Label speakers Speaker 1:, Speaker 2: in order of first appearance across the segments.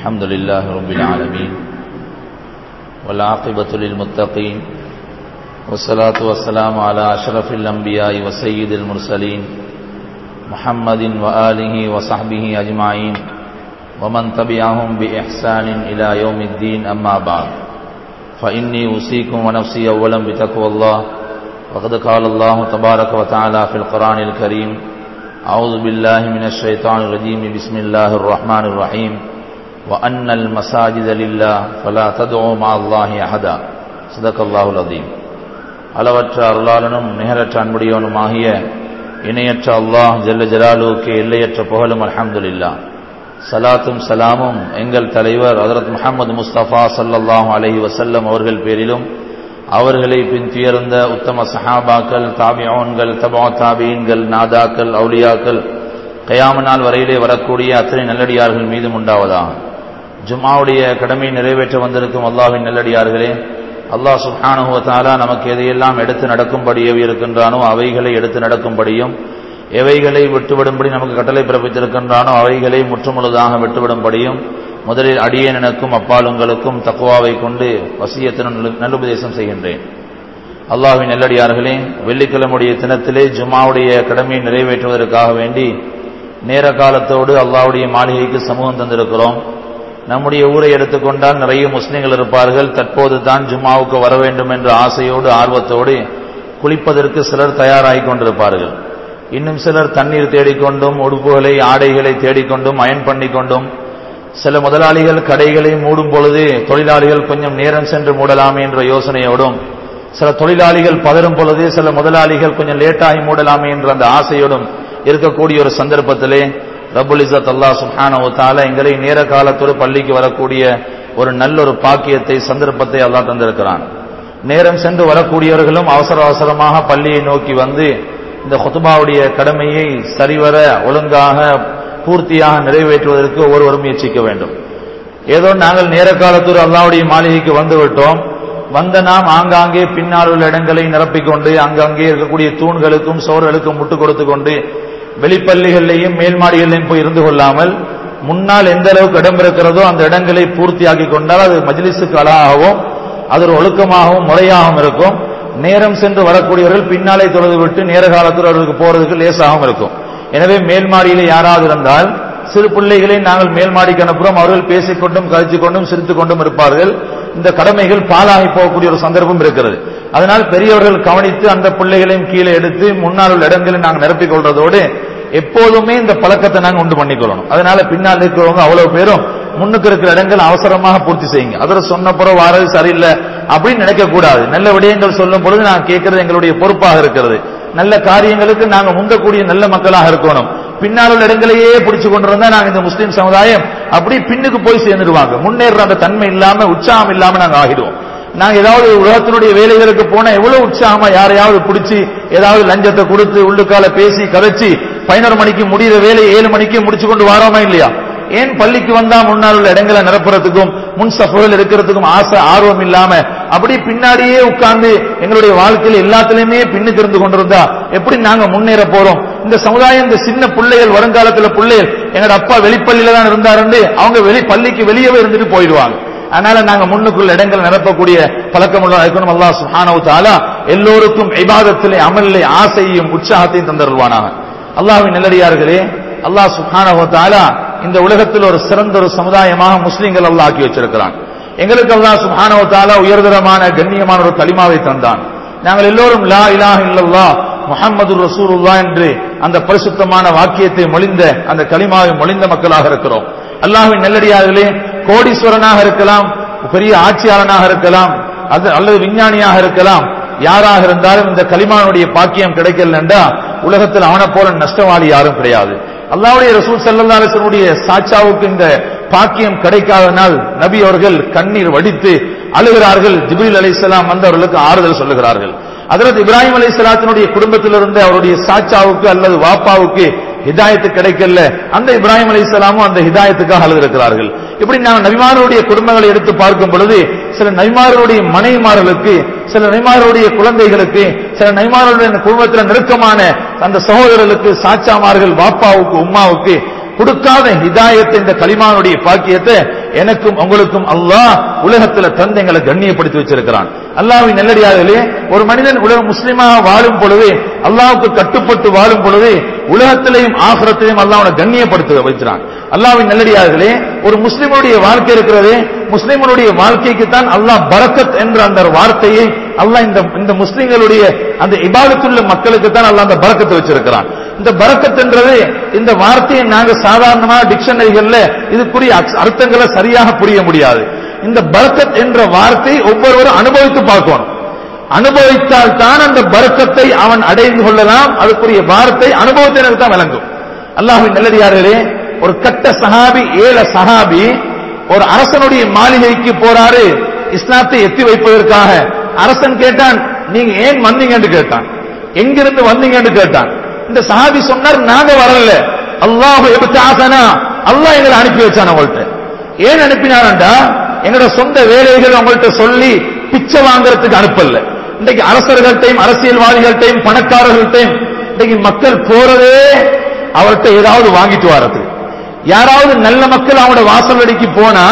Speaker 1: الحمد لله رب العالمين والعاقبة للمتقين والصلاة والسلام على أشرف الأنبياء وسيد المرسلين محمد وآله وصحبه أجمعين ومن تبعهم بإحسان إلى يوم الدين أما بعد فإني أوصيكم ونفسي أولا بتقوى الله وقد قال الله تبارك وتعالى في القرآن الكريم أعوذ بالله من الشيطان الرجيم بسم الله الرحمن الرحيم وأن المساجد لله فلا تدعوا مع الله أحدا صدق الله العظيم அளவற்ற அருளாளனும் நிகரற்ற அன்புடையவனுமாகிய இணையற்ற அல்லாஹ் ஜல்ல ஜலாலுக்கு எல்லையற்ற புகழும் அல்ஹம்துலில்லா சலாத்தும் சலாமும் எங்கள் தலைவர் ஹதரத் முகமது முஸ்தபா சல்லல்லாஹு அலஹி வசல்லம் அவர்கள் பேரிலும் அவர்களை பின் துயர்ந்த உத்தம சஹாபாக்கள் தாபியோன்கள் தபா தாபீன்கள் நாதாக்கள் அவுலியாக்கள் கயாம நாள் வரையிலே வரக்கூடிய அத்தனை நல்லடியார்கள் மீதும் உண்டாவதாக ஜும்மாவுடைய கடமையை நிறைவேற்ற வந்திருக்கும் அல்லாஹின் நல்லடியார்களே அல்லாஹ் சுஹானுவத்தாலா நமக்கு எதையெல்லாம் எடுத்து நடக்கும்படி இருக்கின்றானோ அவைகளை எடுத்து நடக்கும்படியும் எவைகளை விட்டுவிடும்படி நமக்கு கட்டளை பிறப்பித்திருக்கின்றானோ அவைகளை முற்றுமுழுதாக விட்டுவிடும்படியும் முதலில் அடியேன் எனக்கும் அப்பாலுங்களுக்கும் தக்குவாவை கொண்டு வசியத்தினும் நல்லுபதேசம் செய்கின்றேன் அல்லாஹின் நெல்லடியார்களே வெள்ளிக்கிழமுடைய தினத்திலே ஜுமாவுடைய கடமையை நிறைவேற்றுவதற்காக வேண்டி நேர காலத்தோடு அல்லாவுடைய மாளிகைக்கு சமூகம் தந்திருக்கிறோம் நம்முடைய ஊரை எடுத்துக்கொண்டால் நிறைய முஸ்லிம்கள் இருப்பார்கள் தற்போது தான் ஜும்மாவுக்கு வர வேண்டும் என்ற ஆசையோடு ஆர்வத்தோடு குளிப்பதற்கு சிலர் தயாராகிக் கொண்டிருப்பார்கள் இன்னும் சிலர் தண்ணீர் தேடிக்கொண்டும் உடுப்புகளை ஆடைகளை தேடிக்கொண்டும் அயன் பண்ணிக்கொண்டும் சில முதலாளிகள் கடைகளை மூடும் பொழுது தொழிலாளிகள் கொஞ்சம் நேரம் சென்று மூடலாமே என்ற யோசனையோடும் சில தொழிலாளிகள் பதறும் பொழுது சில முதலாளிகள் கொஞ்சம் லேட்டாகி மூடலாமே என்ற அந்த ஆசையோடும் இருக்கக்கூடிய ஒரு சந்தர்ப்பத்திலே ரபுல் இசத் அல்லா சுஹானவத்தால எங்களை நேர காலத்தோடு பள்ளிக்கு வரக்கூடிய ஒரு நல்ல ஒரு பாக்கியத்தை சந்தர்ப்பத்தை அல்லா தந்திருக்கிறான் நேரம் சென்று வரக்கூடியவர்களும் அவசர அவசரமாக பள்ளியை நோக்கி வந்து இந்த ஹொத்துபாவுடைய கடமையை சரிவர ஒழுங்காக பூர்த்தியாக நிறைவேற்றுவதற்கு ஒவ்வொருவரும் முயற்சிக்க வேண்டும் ஏதோ நாங்கள் நேர காலத்தூர் அல்லாவுடைய மாளிகைக்கு வந்து விட்டோம் வந்த நாம் ஆங்காங்கே பின்னால் உள்ள இடங்களை நிரப்பிக்கொண்டு அங்கங்கே இருக்கக்கூடிய தூண்களுக்கும் சோர்களுக்கும் முட்டு கொடுத்து கொண்டு வெளிப்பள்ளிகள்லையும் மேல் மாடிகளையும் போய் இருந்து கொள்ளாமல் முன்னால் எந்த அளவுக்கு இடம் இருக்கிறதோ அந்த இடங்களை பூர்த்தியாக்கி கொண்டால் அது மஜ்லிஸுக்கு அழகாகவும் அது ஒரு ஒழுக்கமாகவும் முறையாகவும் இருக்கும் நேரம் சென்று வரக்கூடியவர்கள் பின்னாலே தொழுது விட்டு நேர காலத்தில் அவர்களுக்கு போறதுக்கு லேசாகவும் இருக்கும் எனவே மேல் மாடியில் யாராவது இருந்தால் சிறு பிள்ளைகளை நாங்கள் மேல் மாடிக்கு அனுப்புகிறோம் அவர்கள் பேசிக்கொண்டும் கழிச்சு கொண்டும் சிரித்துக் கொண்டும் இருப்பார்கள் இந்த கடமைகள் பாலாகி போகக்கூடிய ஒரு சந்தர்ப்பம் இருக்கிறது அதனால் பெரியவர்கள் கவனித்து அந்த பிள்ளைகளையும் கீழே எடுத்து முன்னால் உள்ள இடங்களை நாங்கள் நிரப்பிக் கொள்றதோடு எப்போதுமே இந்த பழக்கத்தை நாங்கள் உண்டு பண்ணிக்கொள்ளணும் அதனால பின்னால் இருக்கிறவங்க அவ்வளவு பேரும் முன்னுக்கு இருக்கிற இடங்கள் அவசரமாக பூர்த்தி செய்யுங்க அதில் சொன்ன பிறகு வாரது சரியில்லை அப்படின்னு நினைக்க கூடாது நல்ல விடயங்கள் சொல்லும் பொழுது நான் கேட்கறது எங்களுடைய பொறுப்பாக இருக்கிறது நல்ல காரியங்களுக்கு நாங்க முந்தக்கூடிய நல்ல மக்களாக இருக்கணும் பின்னால் உள்ள இடங்களையே பிடிச்சு கொண்டிருந்தா நாங்க இந்த முஸ்லீம் சமுதாயம் அப்படி பின்னுக்கு போய் சேர்ந்துருவாங்க முன்னேற அந்த தன்மை இல்லாம உற்சாகம் இல்லாம நாங்க ஆகிடுவோம் நாங்க ஏதாவது உலகத்தினுடைய வேலைகளுக்கு போனா எவ்வளவு உற்சாகமா யாரையாவது பிடிச்சி ஏதாவது லஞ்சத்தை கொடுத்து உள்ளுக்கால பேசி கதைச்சு பதினோரு மணிக்கு முடிகிற வேலை ஏழு மணிக்கு முடிச்சு கொண்டு வரோமா இல்லையா ஏன் பள்ளிக்கு வந்தா முன்னால் உள்ள இடங்களை நிரப்புறதுக்கும் முன் சஃபுகள் இருக்கிறதுக்கும் ஆசை ஆர்வம் இல்லாம அப்படி பின்னாடியே உட்கார்ந்து எங்களுடைய வாழ்க்கையில் எல்லாத்திலுமே பின்னுக்கு இருந்து கொண்டிருந்தா எப்படி நாங்க முன்னேற போறோம் இந்த சமுதாயம் இந்த சின்ன பிள்ளைகள் வருங்காலத்துல பிள்ளைகள் எங்களோட அப்பா வெளிப்பள்ளியில தான் இருந்தாருன்னு அவங்க வெளி பள்ளிக்கு வெளியவே இருந்துட்டு போயிடுவாங்க அதனால நாங்க முன்னுக்குள்ள இடங்கள் நிரப்பக்கூடிய பழக்கம் உள்ள இருக்கணும் அல்லா சுஹானவு தாலா எல்லோருக்கும் இபாதத்திலே அமலிலே ஆசையும் உற்சாகத்தையும் தந்தருவானாக அல்லாவின் நல்லடியார்களே அல்லாஹ் சுஹானவு தாலா இந்த உலகத்தில் ஒரு சிறந்த ஒரு சமுதாயமாக முஸ்லீம்கள் அல்லாஹ் ஆக்கி வச்சிருக்கிறான் எங்களுக்கு அல்லாஹ் சுஹானவு தாலா உயர்தரமான கண்ணியமான ஒரு களிமாவை தந்தான் நாங்கள் எல்லோரும் லா இலாஹ இல்லல்லா முஹம்மது ரசூலுல்லா என்று அந்த பரிசுத்தமான வாக்கியத்தை மொழிந்த அந்த களிமாவை மொழிந்த மக்களாக இருக்கிறோம் அல்லாஹின் நெல்லடியார்களே கோடீஸ்வரனாக இருக்கலாம் பெரிய ஆட்சியாளனாக இருக்கலாம் அது அல்லது விஞ்ஞானியாக இருக்கலாம் யாராக இருந்தாலும் இந்த களிமானுடைய பாக்கியம் கிடைக்கலண்டா உலகத்தில் அவனை போல நஷ்டவாளி யாரும் கிடையாது அல்லாவுடைய ரசூல் சல்லா அலிசனுடைய சாச்சாவுக்கு இந்த பாக்கியம் கிடைக்காதனால் நபி அவர்கள் கண்ணீர் வடித்து அழுகிறார்கள் ஜிபில் அலிசலாம் வந்து அவர்களுக்கு ஆறுதல் சொல்லுகிறார்கள் அதற்கு இப்ராஹிம் அலி சலாத்தினுடைய குடும்பத்திலிருந்து அவருடைய சாச்சாவுக்கு அல்லது வாப்பாவுக்கு ஹிதாயத்து கிடைக்கல அந்த இப்ராஹிம் அலி இஸ்லாமும் அந்த ஹிதாயத்துக்காக அழுதிருக்கிறார்கள் இப்படி நாம் நபிமாருடைய குடும்பங்களை எடுத்து பார்க்கும் பொழுது சில நபிமார்களுடைய மனைவிமார்களுக்கு சில நபிமார்களுடைய குழந்தைகளுக்கு சில நபிமார்களுடைய குடும்பத்தில் நெருக்கமான அந்த சகோதரர்களுக்கு சாச்சாமார்கள் வாப்பாவுக்கு உம்மாவுக்கு கொடுக்காத ஹிதாயத்தை இந்த களிமானுடைய பாக்கியத்தை எனக்கும் உங்களுக்கும் அல்லாஹ் உலகத்துல தந்து எங்களை கண்ணியப்படுத்தி வச்சிருக்கிறான் அல்லாஹ்வின் நல்லடியார்களே ஒரு மனிதன் உலக முஸ்லிமாக வாழும் பொழுது அல்லாஹ்வுக்கு கட்டுப்பட்டு வாழும் பொழுது உலகத்திலையும் ஆகிரத்திலையும் அல்லாஹ்வை கண்ணியப்படுத்த வைக்கிறான் அல்லாஹ்வின் நல்லடியார்களே ஒரு முஸ்லிமுடைய வாழ்க்கை இருக்கிறது முஸ்லிமனுடைய வாழ்க்கைக்கு தான் அல்லாஹ் பரக்கத் என்ற அந்த வார்த்தையை அல்லாஹ் இந்த இந்த முஸ்லிம்களுடைய அந்த இபாதத்துள்ள மக்களுக்கு தான் அல்லாஹ் அந்த பரக்கத்தை வச்சிருக்கிறான் இந்த பரக்கத் என்றது இந்த வார்த்தையை நாங்க சாதாரணமா டிக்ஷனரிகள்ல இதுக்குரிய அர்த்த- அர்த்தங்களை சரியாக புரிய முடியாது இந்த பரக்கத் என்ற வார்த்தை ஒவ்வொருவரும் அனுபவித்து பார்க்கணும் அனுபவித்தால் தான் அந்த பரக்கத்தை அவன் அடைந்து கொள்ளலாம் அதுக்குரிய வார்த்தை அனுபவத்தினருக்கு தான் விளங்கும் அல்லாஹ்வின் நல்லடியார்களே ஒரு கட்ட சஹாபி ஏழ சஹாபி ஒரு அரசனுடைய மாளிகைக்கு போறாரு இஸ்லாத்தை எத்தி வைப்பதற்காக அரசன் கேட்டான் நீங்க ஏன் வந்தீங்கன்னு கேட்டான் எங்கிருந்து வந்தீங்கன்னு கேட்டான் இந்த சஹாபி சொன்னார் நாங்க வரல அல்லாஹ் எபுத்தாசனா அல்லாஹ் எங்களை அனுப்பி வச்சான் உங்கள்ட்ட ஏன் அனுப்பினான்டா எங்களோட சொந்த வேலைகள் உங்கள்ட்ட சொல்லி பிச்சை வாங்குறதுக்கு அனுப்பல இன்னைக்கு அரசர்கள்ட்டையும் அரசியல்வாதிகள்ட்டையும் பணக்காரர்கள்ட்டையும் இன்னைக்கு மக்கள் போறதே அவர்கிட்ட ஏதாவது வாங்கிட்டு வரது யாராவது நல்ல மக்கள் அவனோட வாசலடிக்கு போனா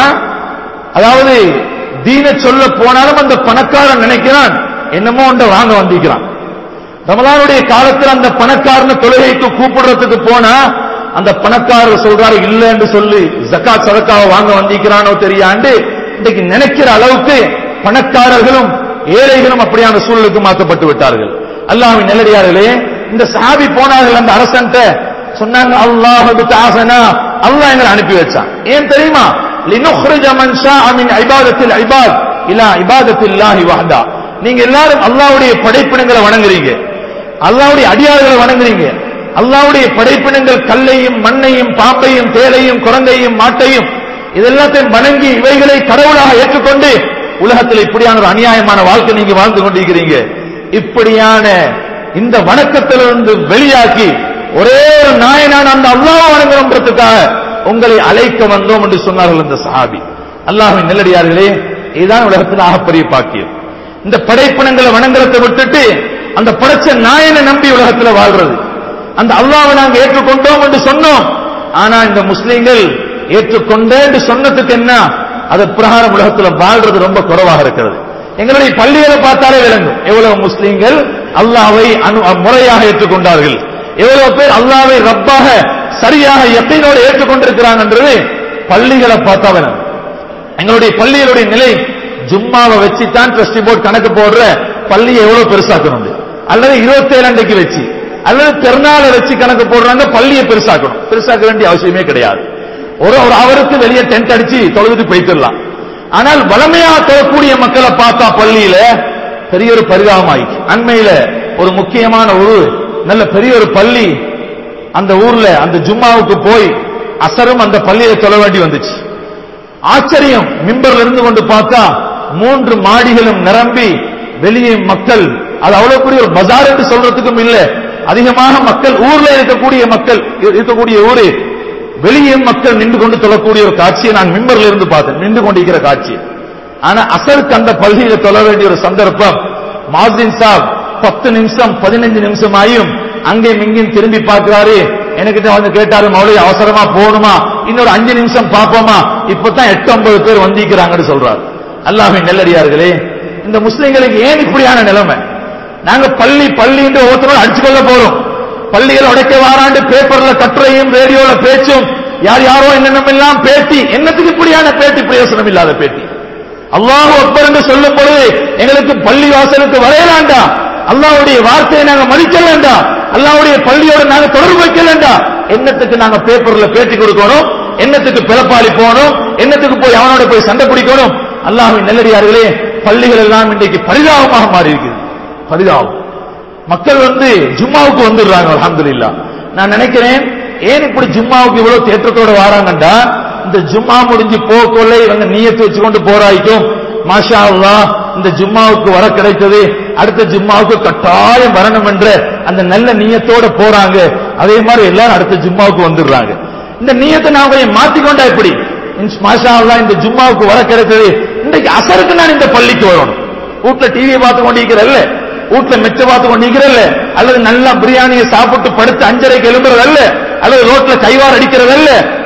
Speaker 1: அதாவது தீன சொல்ல போனாலும் அந்த பணக்காரன் நினைக்கிறான் என்னமோ ஒன்றை வாங்க வந்திருக்கிறான் ரமலானுடைய காலத்தில் அந்த பணக்காரன தொழுகைக்கு கூப்பிடுறதுக்கு போனா அந்த பணக்காரர் சொல்றாரு இல்ல என்று சொல்லி ஜக்காத் சதக்காவை வாங்க வந்திருக்கிறானோ தெரியாண்டு இன்னைக்கு நினைக்கிற அளவுக்கு பணக்காரர்களும் ஏழைகளும் அப்படியான சூழலுக்கு மாற்றப்பட்டு விட்டார்கள் அல்லாஹ்வின் நல்லடியார்களே இந்த சஹாபி போனார்கள் அந்த அரசன்ட்ட சொன்னாங்க அல்லாஹ் தாசனா அல்லாஹ் எங்களை அனுப்பி வச்சான் ஏன் தெரியுமா லினுஹ்ரிஜ மன் ஷாஅ மின் இபாதத்தில் இபாத் இலா இபாதத்தில்லாஹி வஹ்தா நீங்க எல்லாரும் அல்லாஹ்வுடைய படைப்பினங்களை வணங்குறீங்க அல்லாஹ்வுடைய அடியார்களை வணங்குறீங்க அல்லாஹ்வுடைய படைப்பினங்கள் கல்லையும் மண்ணையும் பாம்பையும் தேலையும் குரங்கையும் மாட்டையும் இதெல்லாத்தையும் வணங்கி இவைகளை கடவுளாக ஏற்றுக்கொண்டு உலகத்தில் இப்படியான ஒரு அநியாயமான வாழ்க்கை நீங்க வாழ்ந்து கொண்டிருக்கிறீங்க இப்படியான இந்த வணக்கத்திலிருந்து வெளியாக்கி ஒரே ஒரு நாயனான அந்த அல்லாஹ் வணங்குறோன்றதுக்காக உங்களை அழைக்க வந்தோம் என்று சொன்னார்கள் இந்த சஹாபி அல்லாஹ்வின் நெல்லடியார்களே இதுதான் உலகத்தில் ஆகப்பெரிய பாக்கியம் இந்த படைப்பினங்களை வணங்குறதை விட்டுட்டு அந்த படைச்ச நாயனை நம்பி உலகத்தில் வாழ்றது அந்த அல்லாஹ்வை நாங்க ஏற்றுக்கொண்டோம் என்று சொன்னோம் ஆனா இந்த முஸ்லீம்கள் ஏற்றுக்கொண்டேன் என்று சொன்னதுக்கு என்ன அது பிரகாரம் உலகத்தில் வாழ்றது ரொம்ப குறைவாக இருக்கிறது எங்களுடைய பள்ளிகளை பார்த்தாலே விளங்கும் எவ்வளவு முஸ்லீம்கள் அல்லாஹ்வை அனு- முறையாக ஏற்றுக்கொண்டார்கள் எவ்வளவு பேர் அல்லாஹ்வை ரப்பாக சரியாக யக்கீனோடு ஏற்றுக்கொண்டிருக்கிறாங்கன்றது பள்ளிகளை பார்த்தா விளங்கும் எங்களுடைய பள்ளிகளுடைய நிலை ஜும்மாவை வச்சு தான் ட்ரஸ்டி போர்டு கணக்கு போடுற பள்ளியை எவ்வளவு பெருசாக்கணும் அல்லது இருபத்தேழு அன்றைக்கு வச்சு அல்லது பெருநாளை வச்சு கணக்கு போடுறாங்க பள்ளியை பெருசாக்கணும் பெருசாக்க வேண்டிய அவசியமே கிடையாது ஒரு ஒரு அவருக்கு வெளியே டென்ட் அடிச்சு தொழுதுட்டு போயிட்டுலாம் ஆனால் வளமையா தொழக்கூடிய மக்களை பார்த்தா பள்ளியில பெரிய ஒரு பரிதாபமாயிடுச்சு அண்மையில ஒரு முக்கியமான ஒரு நல்ல பெரிய ஒரு பள்ளி அந்த ஊர்ல அந்த ஜும்மாவுக்கு போய் அசரும் அந்த பள்ளியில தொழ வேண்டி வந்துச்சு ஆச்சரியம் மிம்பர்ல இருந்து கொண்டு பார்த்தா மூன்று மாடிகளும் நிரம்பி வெளியே மக்கள் அது அவ்வளவு பெரிய ஒரு பஜார் என்று சொல்றதுக்கும் இல்ல அதிகமாக மக்கள் ஊர்ல இருக்கக்கூடிய மக்கள் இருக்கக்கூடிய ஊரு வெளியே மக்கள் நின்று கொண்டு தொழக்கூடிய ஒரு காட்சியை நான் மிம்பர்ல இருந்து பார்த்தேன் நின்று கொண்டிருக்கிற காட்சி ஆனா அசருக்கு அந்த பள்ளியில தொழ வேண்டிய ஒரு சந்தர்ப்பம் மாசின் சாப் பத்து நிமிஷம் பதினஞ்சு நிமிஷம் ஆயும் அங்கேயும் இங்கேயும் திரும்பி பார்க்கிறாரு எனக்கிட்ட வந்து கேட்டாரு மௌலி அவசரமா போகணுமா இன்னொரு அஞ்சு நிமிஷம் பார்ப்போமா இப்பதான் எட்டு ஒன்பது பேர் வந்திருக்கிறாங்கன்னு சொல்றாரு அல்லாஹ்வின் நெல்லடியார்களே இந்த முஸ்லிம்களுக்கு ஏன் இப்படியான நிலைமை நாங்க பள்ளி பள்ளி என்று ஒவ்வொருத்தரும் அடிச்சு கொள்ள போறோம் பள்ளிகள் உடைக்க வாராண்டு பேப்பர்ல கட்டுரையும் ரேடியோல பேச்சும் யார் யாரோ என்னென்னமெல்லாம் பேட்டி என்னத்துக்கு இப்படியான பேட்டி பிரயோசனம் இல்லாத பேட்டி அல்லாஹ் அக்பர் என்று சொல்லும் பொழுது எங்களுக்கு பள்ளி வாசலுக்கு வரையலாண்டா அல்லாஹ்வுடைய வார்த்தையை நாங்க மதிக்கலாண்டா அல்லாஹ்வுடைய பள்ளியோட நாங்க தொடர்பு வைக்கலாண்டா என்னத்துக்கு நாங்க பேப்பர்ல பேட்டி கொடுக்கணும் என்னத்துக்கு பிறப்பாளி போகணும் என்னத்துக்கு போய் அவனோட போய் சண்டை பிடிக்கணும் அல்லாஹ்வின் நெல்லடியார்களே பள்ளிகள் எல்லாம் இன்றைக்கு பரிதாபமாக மாறி இருக்குது பரிதாபம் மக்கள் வந்து ஜும்மாவுக்கு வந்துடுறாங்க அல்ஹம்துலில்லாஹ் நான் நினைக்கிறேன் ஏன் இப்படி ஜும்மாவுக்கு இவ்வளவு தேற்றத்தோட வராங்கண்டா இந்த ஜும்மா முடிஞ்சு போக்கொள்ள இவங்க நீயத்து வச்சுக்கொண்டு போராய்க்கும் மாஷா அல்லாஹ் இந்த ஜும்மாவுக்கு வர கிடைத்தது அடுத்த ஜும்மாவுக்கு கட்டாயம் வரணும் என்ற அந்த நல்ல நீயத்தோட போறாங்க அதே மாதிரி எல்லாரும் அடுத்த ஜும்மாவுக்கு வந்துடுறாங்க இந்த நீயத்தை நான் கொஞ்சம் மாத்திக்கொண்டா எப்படி இன்ஸ் மாஷா அல்லாஹ் இந்த ஜும்மாவுக்கு வர கிடைத்தது இன்றைக்கு அசருக்கு நான் இந்த பள்ளிக்கு வரணும் வீட்டுல டிவியை பார்த்து கொண்டிருக்கிறல்ல வீட்டுல மெச்ச பார்த்து கொண்டிருக்கிறல்ல அல்லது நல்லா பிரியாணியை சாப்பிட்டு படுத்து அஞ்சரைக்கு எழும்புறதல்ல அல்லது ரோட்ல கைவார் அடிக்கிறதல்ல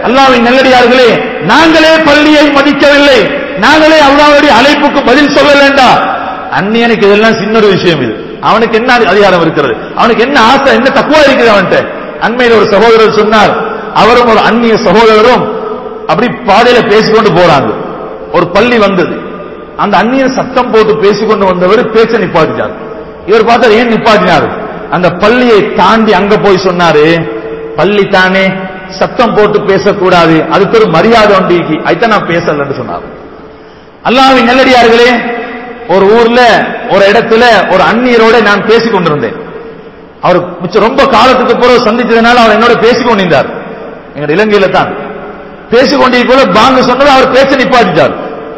Speaker 1: அல்லாஹ்வின் நல்லடியார்களே நாங்களே பள்ளியை மதிக்கவில்லை நாங்களே அல்லாஹ்வுடைய அழைப்புக்கு பதில் சொல்லலண்டா அந்நியனுக்கு இதெல்லாம் சின்ன ஒரு விஷயம் இது அவனுக்கு என்ன அதிகாரம் இருக்கிறது அவனுக்கு என்ன ஆசை என்ன தக்குவா இருக்குது அவன்கிட்ட அண்மையில் ஒரு சகோதரர் சொன்னார் அவரும் ஒரு அந்நிய சகோதரரும் அப்படி பாதையில பேசிக்கொண்டு போறாங்க ஒரு பள்ளி வந்தது அந்த அந்நியர் சத்தம் போட்டு பேசிக்கொண்டு வந்தவர் பேச்ச நிப்பாட்டினார் இவர் பார்த்தார் ஏன் நிப்பாட்டினார் அந்த பள்ளியை தாண்டி அங்க போய் சொன்னாரு பள்ளி தானே சத்தம் போட்டு பேசக்கூடாது அதுக்கு ஒரு மரியாதை உண்டிக்கு அதுதான் நான் பேசலன்னு சொன்னார் அல்லாஹ்வின் நல்லடியார்களே ஒரு ஊர்ல ஒரு இடத்துல ஒரு அந்நியரோட நான் பேசிக் கொண்டிருந்தேன் அவர் மிச்சம் ரொம்ப காலத்துக்கு பிறகு சந்திச்சதுனால அவர் என்னோட பேசிக் கொண்டிருந்தார் எங்க இலங்கையில தான் பேசிக் கொண்டிருக்க பாங்கு சொன்னது அவர் பேச்ச நிப்பாட்டிட்டார்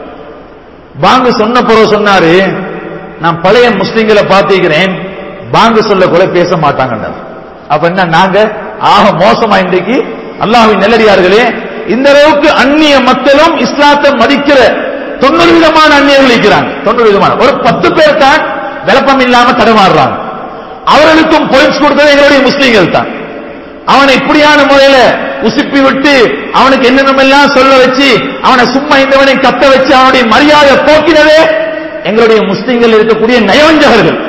Speaker 1: பாங்கு சொன்ன பிறகு சொன்னாரு நான் பழைய முஸ்லிம்களை பார்த்திருக்கிறேன் பாங்கு சொல்ல கூட பேச மாட்டாங்கன்னார் அப்ப என்ன நாங்க ஆக மோசமா இன்றைக்கு அல்லாஹ்வின் நல்லடியார்களே இந்த அளவுக்கு அந்நிய மக்களும் இஸ்லாத்தை மதிக்கிற தொண்ணூறு விதமான அந்நியர்கள் இருக்கிறாங்க தொண்ணூறு விதமான ஒரு பத்து பேர் தான் விளப்பம் இல்லாம தடமாறுறாங்க அவர்களுக்கும் பாயிண்ட்ஸ் கொடுத்தது எங்களுடைய முஸ்லீம்கள் தான் அவனை இப்படியான முறையில உசுப்பி விட்டு அவனுக்கு என்னென்னமெல்லாம் சொல்ல வச்சு அவனை சும்மா இந்தவனை கத்த வச்சு அவனுடைய மரியாதை போக்கினதே எங்களுடைய முஸ்லீம்கள் இருக்கக்கூடிய நயவஞ்சகர்கள்